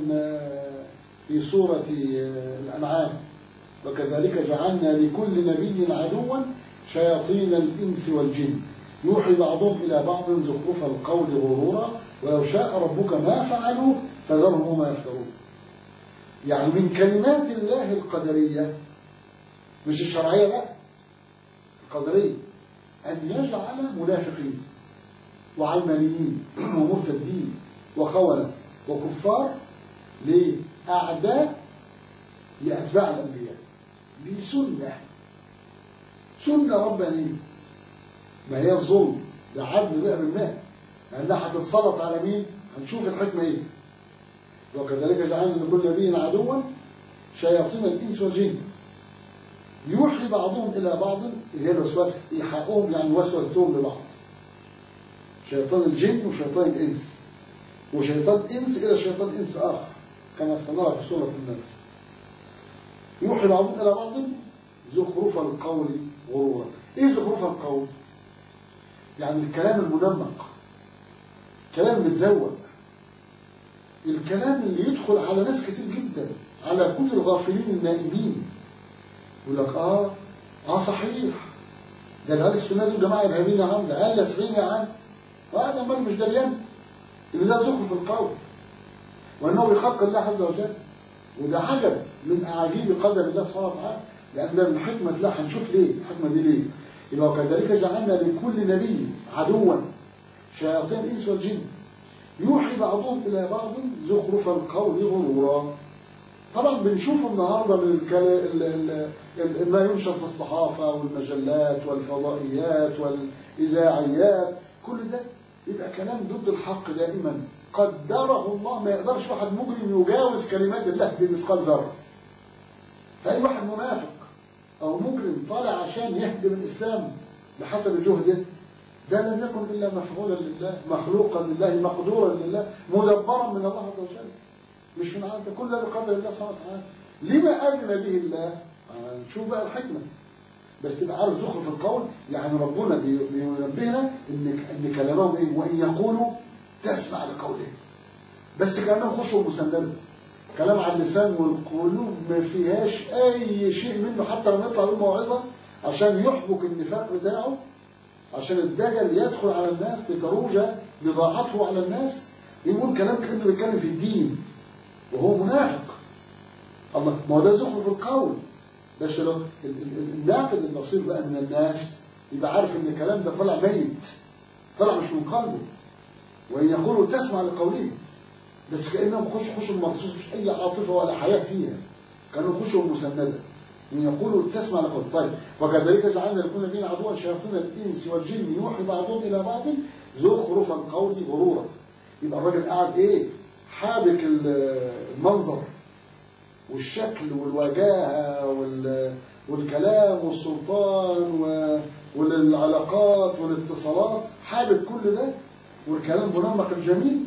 Speaker 3: في سورة الأنعام وكذلك جعلنا لكل نبي عدوا شياطين الإنس والجن يوحي بعضهم إلى بعض زخرف القول غرورا ولو شاء ربك ما فعلوا فذرهم ما يفترون يعني من كلمات الله القدرية مش الشرعية لا القدرية أن يجعل منافقين وعلمانيين ومرتدين وخونة وكفار لأعداء لأتباع الأنبياء دي سنة سنة ربانية ما هي الظلم ده عدل بقى بالماء لأنها هتتسلط على مين؟ هنشوف الحكمة إيه وكذلك جعلنا لكل نبي عدوا شياطين الإنس والجن يوحي بعضهم إلى بعض اللي هي الوسوسة إيحاؤهم يعني وسوستهم لبعض شيطان الجن وشيطان الإنس وشيطان إنس إلى شيطان إنس آخر كما استنرى في سورة الناس يوحي بعضهم إلى بعض زخرف القول غرورا إيه زخرف القول؟ يعني الكلام المنمق كلام متزوج الكلام اللي يدخل على ناس كتير جدا على كل الغافلين النائمين يقول لك اه اه صحيح ده العيال السنه دول جماعه ارهابيين يا عم ده عيال لاسعين يا عم وهذا امال مش دريان ان ده زخرف القول وانه بخلق الله عز وجل وده عجب من اعاجيب قدر الله سبحانه وتعالى لان ده من حكمه الله هنشوف ليه الحكمه دي ليه يبقى وكذلك جعلنا لكل نبي عدوا شياطين الانس والجن يوحي بعضهم الى بعض زخرف القول غرورا طبعا بنشوف النهارده من الكلام ما ينشر في الصحافه والمجلات والفضائيات والاذاعيات كل ده يبقى كلام ضد الحق دائما قدره الله ما يقدرش واحد مجرم يجاوز كلمات الله بمثقال ذره فاي واحد منافق او مجرم طالع عشان يهدم الاسلام بحسب جهده ده لم يكن الا مفعولا لله مخلوقا لله مقدورا لله مدبرا من الله عز وجل مش من عند كل ده بقدر الله سبحانه وتعالى لما اذن به الله نشوف بقى الحكمه بس تبقى عارف زخرف القول يعني ربنا بينبهنا ان ان كلامهم ايه وان يقولوا تسمع لقولهم بس كانهم خشوا مسنده كلام على اللسان والقلوب ما فيهاش اي شيء منه حتى لما يطلع يقول موعظه عشان يحبك النفاق بتاعه عشان الدجل يدخل على الناس لتروج بضاعته على الناس يقول كلام كانه بيتكلم في الدين وهو منافق الله ما هو ده زخرف القول بس لو الناقد البصير بقى من الناس يبقى عارف ان الكلام ده طلع ميت طلع مش من قلبه وان يقولوا تسمع لقوله بس كانهم خشوا خشوا مخصوص مش اي عاطفه ولا حياه فيها كانوا خشوا مسنده ان يقولوا تسمع لقول طيب وكذلك جعلنا لكل نبي عدوا شياطين الانس والجن يوحي بعضهم الى بعض زخرف القول غرورا يبقى الراجل قاعد ايه حابك المنظر والشكل والوجاهة والكلام والسلطان والعلاقات والاتصالات حابب كل ده والكلام منمق الجميل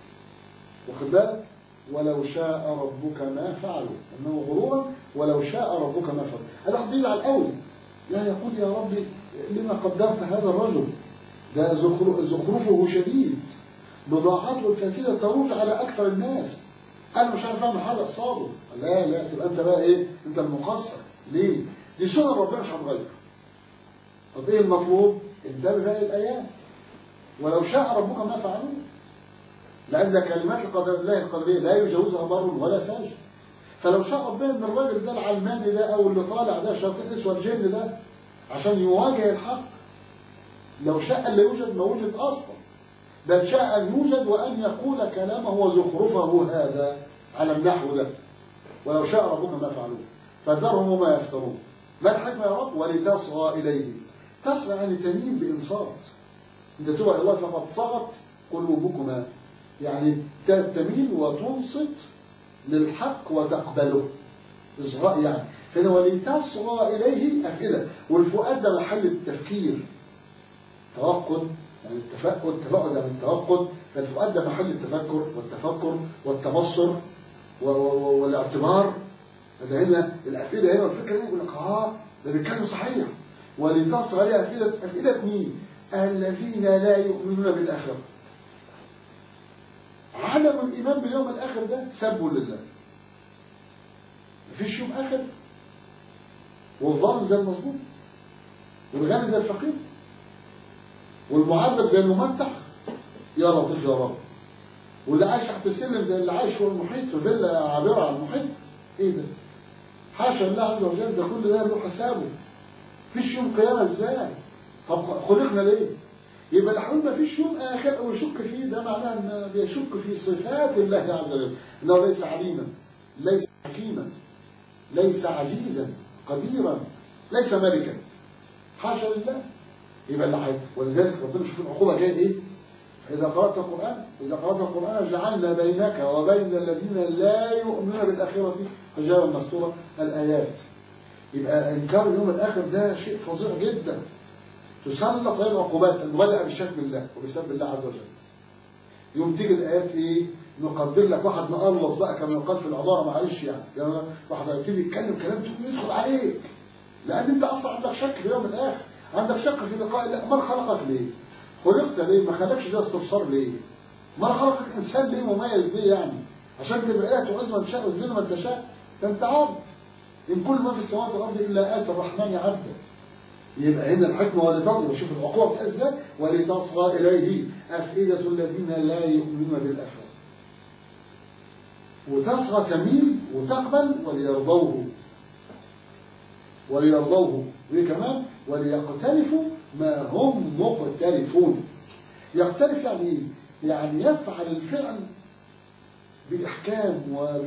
Speaker 3: واخد بالك ولو شاء ربك ما فعلوا انه غرورا ولو شاء ربك ما فعلوا هذا واحد بيزعل قوي لا يقول يا ربي لما قدرت هذا الرجل ده زخرفه شديد بضاعته الفاسده تروج على اكثر الناس انا مش عارف اعمل حاجه قصاده لا لا تبقى انت بقى ايه انت المقصر ليه دي سنن ربنا مش هتغير طب ايه المطلوب انتبه بقى الايات ولو شاء ربك ما فعلوه لان كلمات القدر الله القدريه لا يجوزها بر ولا فاجر فلو شاء ربنا ان الراجل ده العلماني ده او اللي طالع ده شرط اسود جن ده عشان يواجه الحق لو شاء لا يوجد ما وجد اصلا بل شاء ان يوجد وان يقول كلامه وزخرفه هذا على النحو ده ولو شاء ربك ما فعلوه فذرهم وما يفترون ما الحكمه يا رب ولتصغى اليه تصغى يعني تميل بانصات انت تبع الله فقد صغت قلوبكما يعني تميل وتنصت للحق وتقبله إصغاء يعني فإذا ولتصغى إليه أفئدة والفؤاد ده محل التفكير توقد يعني التفقد تفقد يعني التوقد فالفؤاد ده محل التفكر والتفكر والتبصر والاعتبار ده هنا الأفئدة هنا والفكرة هنا يقول لك اه ده بيتكلم صحيح ولتصغى إليه أفئدة أفئدة مين؟ الذين لا يؤمنون بالآخرة عدم الإيمان باليوم الآخر ده سب لله مفيش يوم آخر والظالم زي المظلوم والغني زي الفقير والمعذب زي الممتع يا لطيف يا رب واللي عايش تحت السلم زي اللي عايش فوق المحيط في فيلا عابرة على المحيط ايه ده حاشا الله عز وجل ده كل ده له حسابه مفيش يوم قيامة ازاي طب خلقنا ليه يبقى الحلول ما فيش يوم آخر أو يشك فيه ده معناه أن بيشك في صفات الله عز وجل أنه ليس عليما ليس حكيما ليس عزيزا قديرا ليس ملكا حاشا لله يبقى اللي حي ولذلك ربنا شوف العقوبة جاية إيه إذا قرأت القرآن إذا قرأت القرآن جعلنا بينك وبين الذين لا يؤمنون بالآخرة حجابا مستورا الآيات يبقى إنكار اليوم الآخر ده شيء فظيع جدا تسلط عليه العقوبات المبادئة بالشك بالله وبسبب الله عز وجل يوم تيجي الآيات إيه نقدر لك واحد مقلص بقى كما يقال في العبارة معلش يعني يعني واحد يبتدي يتكلم كلام تقول يدخل عليك لأن أنت أصلا عندك شك في يوم الآخر عندك شك في لقاء الله ما خلقك ليه خلقت ليه ما خلقش ده استبصار ليه ما خلق الإنسان ليه مميز ليه يعني عشان تبقى آيات وعز من تشاء وتذل من تشاء ده أنت عبد إن كل ما في السماوات والأرض إلا آتي الرحمن عبدا يبقى هنا الحكمة ولتصغى شوف العقوبة بتاع ازاي ولتصغى إليه أفئدة الذين لا يؤمنون بالآخرة وتصغى تميل وتقبل وليرضوه وليرضوه وإيه كمان وليقترفوا ما هم مقترفون يختلف يعني ايه؟ يعني يفعل الفعل بإحكام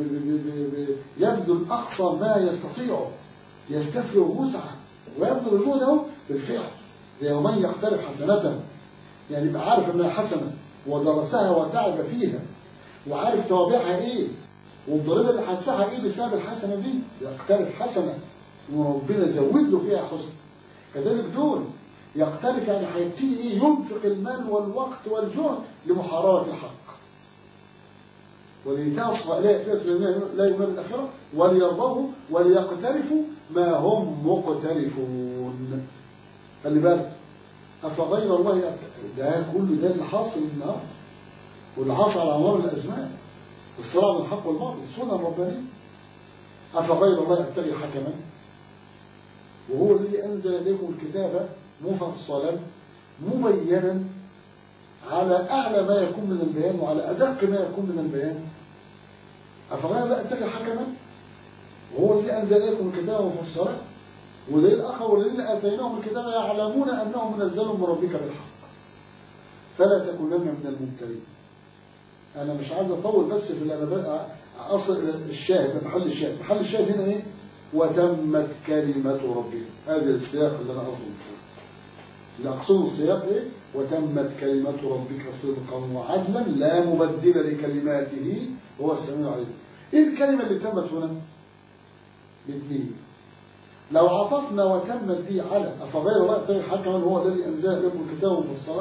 Speaker 3: ويبذل أقصى ما يستطيعه يستفرغ وسعه ويبذل جهده بالفعل زي ومن يقترف حسنة يعني يبقى عارف انها حسنة ودرسها وتعب فيها وعارف توابعها ايه والضريبة اللي هدفعها ايه بسبب الحسنة دي يقترف حسنة وربنا زود له فيها حسن كذلك دول يقترف يعني هيبتدي ايه ينفق المال والوقت والجهد لمحاربة الحق ولتصغى إليه فئة لا يؤمن بالآخرة وليرضوه وليقترفوا ما هم مقترفون خلي بالك أفغير الله ده كل ده اللي حاصل النهارده واللي حصل على مر الأزمان الصراع بين الحق والباطل سنة ربانية أفغير الله أبتغي حكما وهو الذي أنزل إليكم الكتاب مفصلا مبينا على أعلى ما يكون من البيان وعلى أدق ما يكون من البيان أفغير الله أبتغي حكما وهو الذي أنزل إليكم الكتاب مفصلا وليه الأخر والذين آتيناهم الكتاب يعلمون أنه منزل من ربك بالحق فلا تكونن من الممترين أنا مش عايز أطول بس في اللي أصل الشاهد محل الشاهد محل الشاهد هنا إيه وتمت كلمة ربك هذا السياق اللي أنا أقصده اللي أقصده السياق إيه وتمت كلمة ربك صدقا وعدلا لا مبدل لكلماته هو السميع العليم إيه الكلمة اللي تمت هنا الاثنين لو عطفنا وتمت دي على أفغير الله يبتغي حكما هو الذي أنزل لكم الكتاب مفصلا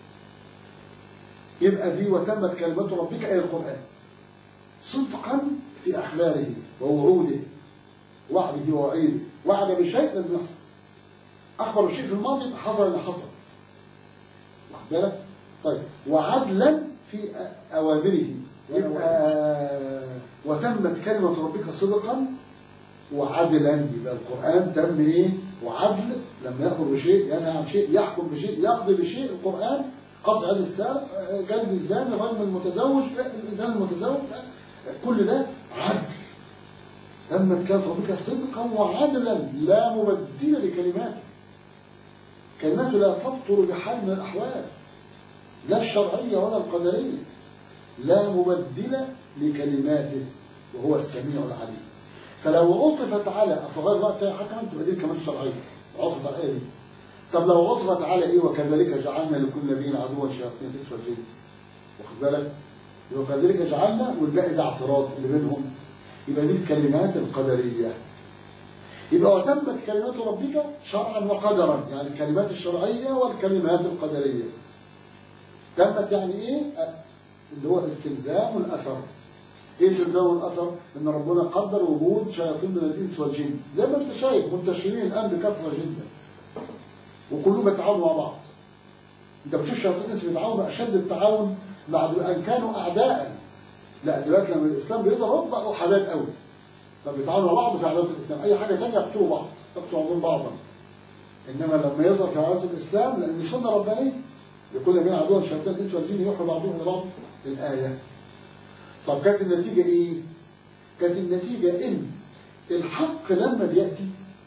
Speaker 3: يبقى دي وتمت كلمة ربك أي القرآن صدقا في أخباره ووعوده وعده ووعيده وعد بشيء لازم يحصل أخبر بشيء في الماضي حصل اللي حصل واخد بالك طيب وعدلا في أوامره يبقى وتمت كلمة ربك صدقا وعدلا يبقى القرآن تم إيه وعدل لما يأمر بشيء ينهى عن شيء يحكم بشيء يقضي بشيء القرآن قطع يد السارق جلد الزاني الرجل المتزوج الإنسان المتزوج كل ده عدل لما كانت ربك صدقا وعدلا لا مبدل لكلماته كلماته لا تبطل بحال من الأحوال لا الشرعية ولا القدرية لا مبدل لكلماته وهو السميع العليم فلو عطفت على أفغير وقت حكما تبقى دي كمان شرعية عطفت على الآية دي طب لو عطفت على إيه وكذلك جعلنا لكل نبي عدوا شياطين الإنس والجن واخد بالك وكذلك جعلنا والباقي ده اعتراض اللي بينهم يبقى دي الكلمات القدرية يبقى وتمت كلمات ربك شرعا وقدرا يعني الكلمات الشرعية والكلمات القدرية تمت يعني ايه اللي هو استلزام الاثر ايه استلزام الاثر ان ربنا قدر وجود شياطين من الانس والجن زي ما انت شايف منتشرين الان بكثره جدا وكلهم بيتعاونوا مع بعض انت بتشوف شياطين الانس بيتعاونوا اشد التعاون بعد ان كانوا اعداء لا دلوقتي لما الاسلام بيظهر هم بقوا حبايب قوي فبيتعاونوا مع بعض في عداوه الاسلام اي حاجه ثانيه يقتلوا بعض يقتلوا بعضهم بعضا انما لما يظهر في عداوه الاسلام لان دي سنه ربانيه لكل من عدوهم شياطين الانس والجن يوحوا بعضهم لبعض الايه طب كانت النتيجه ايه؟ كانت النتيجه ان الحق لما بياتي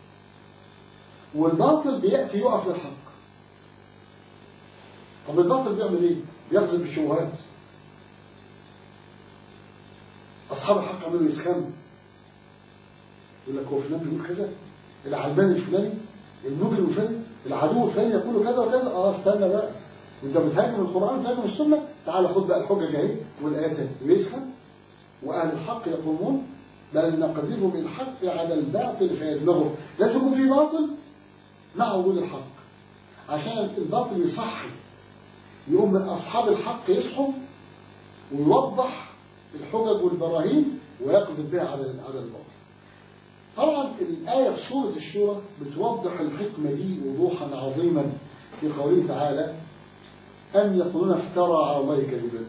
Speaker 3: والباطل بياتي يقف للحق طب الباطل بيعمل ايه؟ بيقذف بالشبهات اصحاب الحق عملوا يسخنوا يقول لك هو فلان بيقول كذا العلماني الفلاني المجرم الفلاني العدو الفلاني يقول كذا وكذا اه استنى بقى انت بتهاجم القران تهاجم السنه تعال خد بقى الحجج اهي والايات اهي ويسخن واهل الحق يقومون بل نقذف بالحق على الباطل فيدمغه لازم يكون في باطل مع وجود الحق عشان الباطل يصحي يقوم من اصحاب الحق يصحوا ويوضح الحجج والبراهين ويقذف بها على على الباطل طبعا الآية في سورة الشورى بتوضح الحكمة دي وضوحا عظيما في قوله تعالى أم يقولون افترى على الله كذبا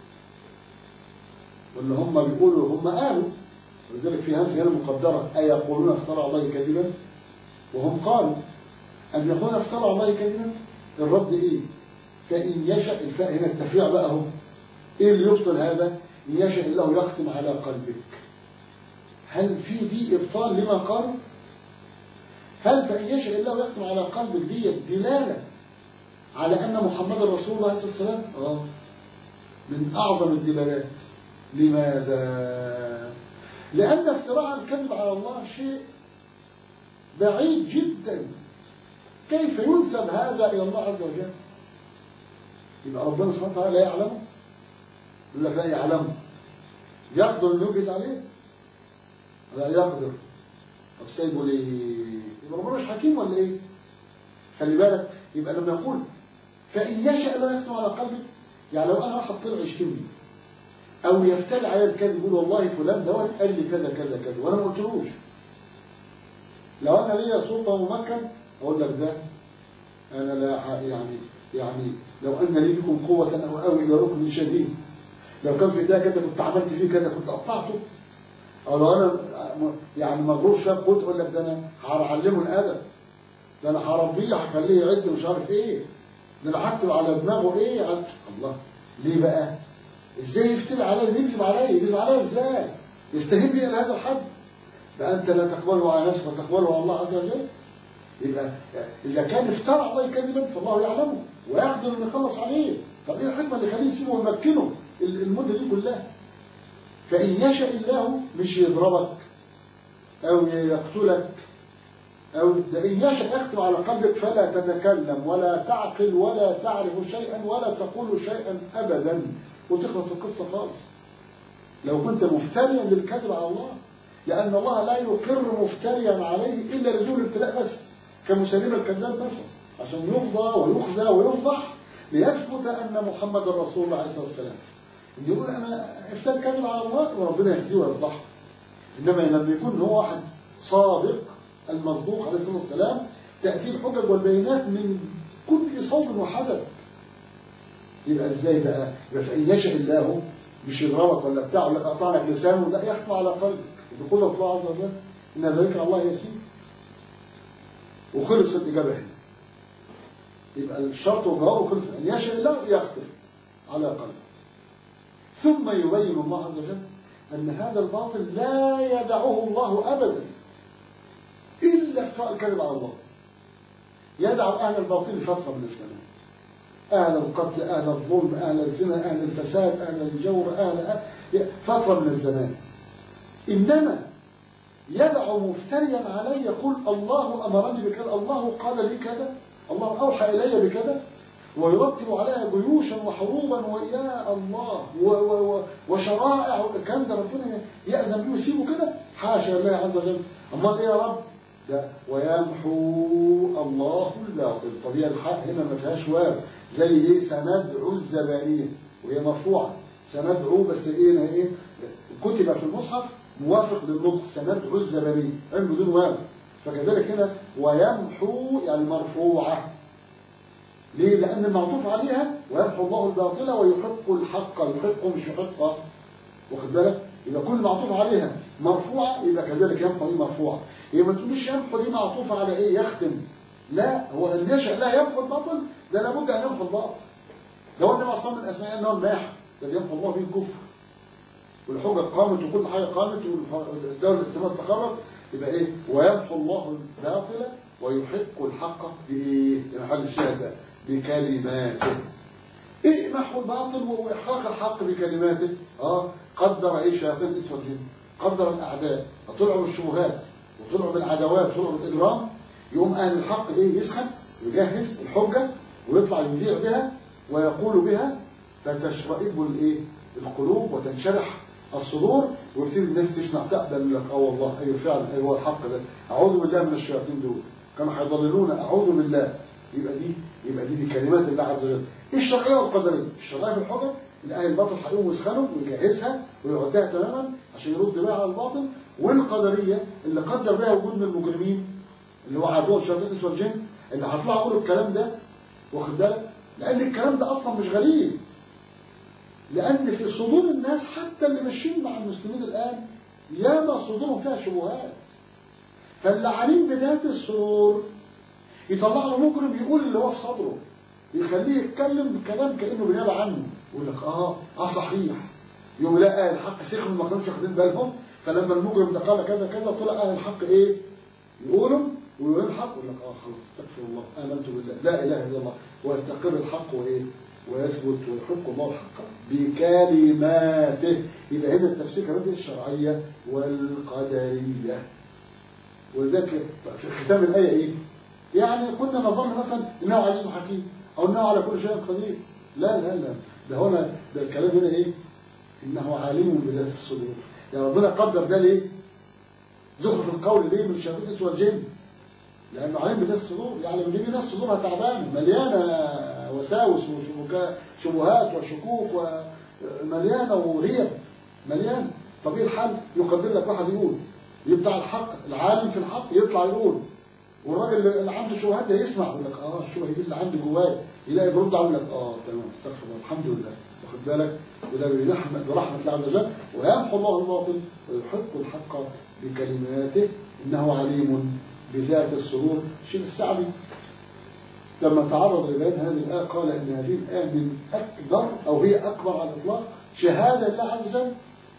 Speaker 3: وإن هم بيقولوا هم قالوا ولذلك في همزة هنا مقدرة أيقولون افترى على الله كذبا وهم قالوا أم يقولون افترى على الله كذبا الرد إيه فإن يشاء الفاء هنا التفريع بقى هم إيه اللي يبطل هذا إن يشاء الله يختم على قلبك هل في دي إبطال لما قالوا هل فإن يشاء الله يختم على قلبك دي دلالة على أن محمد رسول الله عليه الصلاة والسلام آه من أعظم الدلالات لماذا لأن افتراء الكذب على الله شيء بعيد جدا كيف ينسب هذا إلى الله عز وجل يبقى ربنا سبحانه وتعالى لا يعلمه يقول لك لا يعلمه يقدر أن يجهز عليه لا يقدر طب سايبه ليه يبقى ربنا مش حكيم ولا ايه خلي بالك يبقى لما يقول فإن يشاء لا يختم على قلبك يعني لو أنا واحد طلع يشتمني أو يفتري على الكذب يقول والله فلان دوت قال لي كذا كذا كذا وأنا ما قلتلوش لو أنا ليا سلطة ممكن أقول لك ده أنا لا يعني يعني لو أن لي بكم قوة أو أوي إلى ركن شديد لو كان في ده كذا كنت عملت فيه كذا كنت قطعته أو لو أنا يعني مغرور شاب قلت أقول لك ده أنا هعلمه الأدب ده أنا هربيه هخليه يعد مش عارف إيه ده أنا هكتب على دماغه إيه عن... الله ليه بقى؟ إزاي يفتري عليا يكذب عليا يكذب عليا إزاي؟ يستهين بي إلى هذا الحد بقى أنت لا تقبله على نفسك وتقبله على الله عز وجل يبقى إذا كان افترى عليه كذبا فالله يعلمه ويقدر أن يخلص عليه طب إيه الحكمة اللي يخليه يسيبه ويمكنه المدة دي كلها فإن يشاء الله مش يضربك أو يقتلك أو إن يشاء يختم على قلبك فلا تتكلم ولا تعقل ولا تعرف شيئا ولا تقول شيئا أبدا وتخلص القصة خالص لو كنت مفتريا للكذب على الله لأن الله لا يقر مفتريا عليه إلا لزول الابتلاء بس كمسلم الكذاب مثلا عشان يفضى ويخزى ويفضح ليثبت أن محمد رسول الله عليه الصلاة والسلام يقول أنا افتري كذب على الله وربنا يخزيه ويفضحه إنما لما يكون هو واحد صادق المصدوق عليه الصلاة والسلام تأتي الحجج والبينات من كل صوب وحدث يبقى ازاي بقى يبقى فإن يشاء الله مش يضربك ولا بتاع ولا يقطع لك لسانه لا يختم على قلبك بقدرة الله عز وجل إن ذلك على الله يسير وخلص الإجابة هنا يبقى الشرط والجواب وخلص أن يشاء الله يختم على قلبه ثم يبين الله عز وجل أن هذا الباطل لا يدعه الله أبدا إلا افتراء الكذب على الله يدع أهل الباطل فترة من الزمان أهل القتل أهل الظلم أهل الزنا أهل الفساد أهل الجور أهل فترة من الزمان إنما يدع مفتريا عليه يقول الله أمرني بكذا الله قال لي كذا الله أوحى إلي بكذا ويرتب عليها جيوشا وحروبا ويا الله و و و وشرائع الكلام ده ربنا يأذن بيه ويسيبه كده حاشا لله عز وجل أمال إيه يا رب؟ ده ويمحو الله الباطل طب هي الحق هنا ما فيهاش واو زي ايه سندعو الزبانيه وهي مرفوعه سندعو بس ايه ايه كتب في المصحف موافق للنطق سندعو الزبانيه عين بدون واو فكذلك هنا ويمحو يعني مرفوعه ليه؟ لأن المعطوف عليها ويمحو الله الباطل ويحق الحق يحق مش يحق واخد بالك؟ يبقى كل معطوف عليها مرفوعة يبقى كذلك يمحو دي مرفوعة يبقى ما تقوليش يمحو دي معطوفة على ايه يختم لا هو ان يشاء لا يمحو الباطل ده لابد ان يمحو الباطل لو ان اصلا من اسماء انه الماح الذي يمحو الله به الكفر والحجة قامت وكل حاجة قامت والدولة الاستماس تقرر يبقى ايه ويمحو الله الباطل ويحق الحق بايه محل الشاهد ده بكلماته ايه محو الباطل واحقاق الحق بكلماته اه قدر ايه شياطين الانس والجن قدر الاعداء طلعوا بالشبهات وطلعوا بالعداوات وطلعوا بالاجرام يقوم اهل الحق ايه يسخن يجهز الحجه ويطلع يذيع بها ويقول بها فتشرئب الايه القلوب وتنشرح الصدور ويبتدي الناس تسمع تقبل لك اه والله ايوه فعلا ايوه الحق ده اعوذ بالله من الشياطين دول كانوا هيضللونا اعوذ بالله يبقى دي يبقى دي بكلمات الله عز وجل ايه الشرعيه والقدريه الشرعيه في الحجج الايه الباطل هيقوم يسخنه ويجهزها ويعدها تماما عشان يرد بها على الباطل والقدريه اللي قدر بها وجود من المجرمين اللي هو عدو الشياطين الانس والجن اللي هيطلعوا يقولوا الكلام ده واخد بالك لان الكلام ده اصلا مش غريب لان في صدور الناس حتى اللي ماشيين مع المسلمين الان ياما صدورهم فيها شبهات فاللي عليم بذات الصدور يطلع له مجرم يقول اللي هو في صدره يخليه يتكلم بكلام كانه بنيابه عنه يقول لك اه اه صحيح يوم لا اهل الحق سخن ما كانوش واخدين بالهم فلما المجرم ده قال كذا كذا طلع اهل الحق ايه يقولوا ويقول الحق يقول لك اه خلاص استغفر الله امنت بالله لا اله الا الله ويستقر الحق وايه ويثبت ويحق الله الحق بكلماته يبقى هنا التفسير كمان الشرعيه والقدريه ولذلك في ختام الايه ايه يعني كنا نظن مثلا انه عزيز حكيم او انه على كل شيء قدير لا لا لا ده هنا ده الكلام هنا ايه انه عالم بذات الصدور يعني ربنا قدر ده ليه زخرف القول ليه من الشياطين الانس والجن لانه علم بذات الصدور يعني من دي ناس صدورها تعبانه مليانه وساوس وشبهات وشكوك ومليانه وريب مليانه طب ايه الحل يقدر لك واحد يقول يبتاع الحق العالم في الحق يطلع يقول والراجل اللي عنده شبهات ده يسمع يقول لك اه الشبهه دي اللي عندي جوايا يلاقي برد يقول لك اه تمام استغفر الله الحمد لله واخد بالك وده برحمه برحمه الله عز وجل ويمحو الله الباطل ويحق الحق بكلماته انه عليم بذات الصدور الشيخ السعدي لما تعرض لبيان هذه الآية قال إن هذه الآية من أكبر أو هي أكبر على الإطلاق شهادة الله عز وجل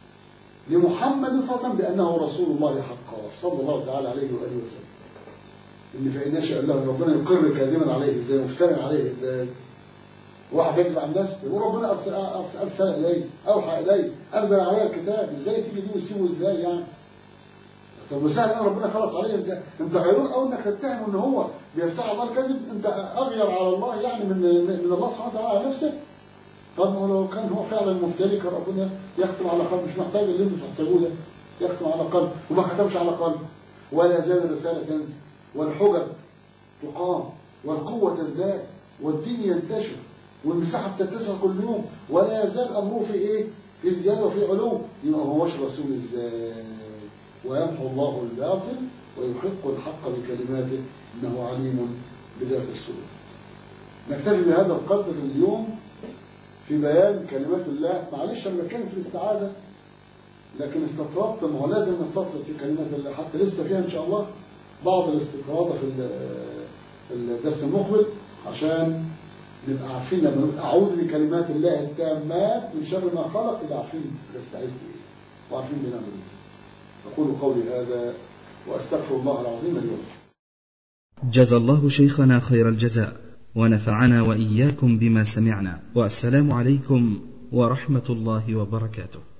Speaker 3: لمحمد صلى الله عليه وسلم بأنه رسول الله حقا صلى الله تعالى عليه وآله وسلم إن فإن يشاء الله ربنا يقر كاذبا عليه إزاي مفترع عليه إزاي واحد يكذب عن الناس يقول ربنا أرسل, أرسل إليه أوحى إليه أنزل عليه الكتاب إزاي تيجي دي ويسيبه إزاي يعني طب وسهل ان ربنا خلص عليه انت انت غيرون او انك تتهم ان هو بيفتح الله الكذب انت اغير على الله يعني من من الله سبحانه وتعالى على نفسه طب ما لو كان هو فعلا مفتري كان ربنا يختم على قلب مش محتاج اللي انتم تحتاجوه ده يختم على قلب وما ختمش على قلب ولا زال الرساله تنزل والحجج تقام والقوه تزداد والدين ينتشر والمساحه بتتسع كل يوم ولا يزال امره في ايه؟ في ازدياد وفي علو يبقى ما هوش رسول ازاي؟ ويمحو الله الباطل ويحق الحق بكلماته انه عليم بذات الصدور. نكتفي بهذا القدر اليوم في بيان كلمات الله، معلش انا بتكلم في الاستعاذه لكن استطردت ما هو لازم نستطرد في كلمات الله حتى لسه فيها ان شاء الله بعض الاستطراد في ال- في الدرس المقبل عشان نبقى عارفين لما نقول أعوذ بكلمات الله التامات من شر ما خلق يبقى عارفين نستعيذ بإيه وعارفين بنعمل إيه أقول قولي هذا وأستغفر الله العظيم لي ولكم
Speaker 1: جزى الله شيخنا خير الجزاء ونفعنا وإياكم بما سمعنا والسلام عليكم ورحمة الله وبركاته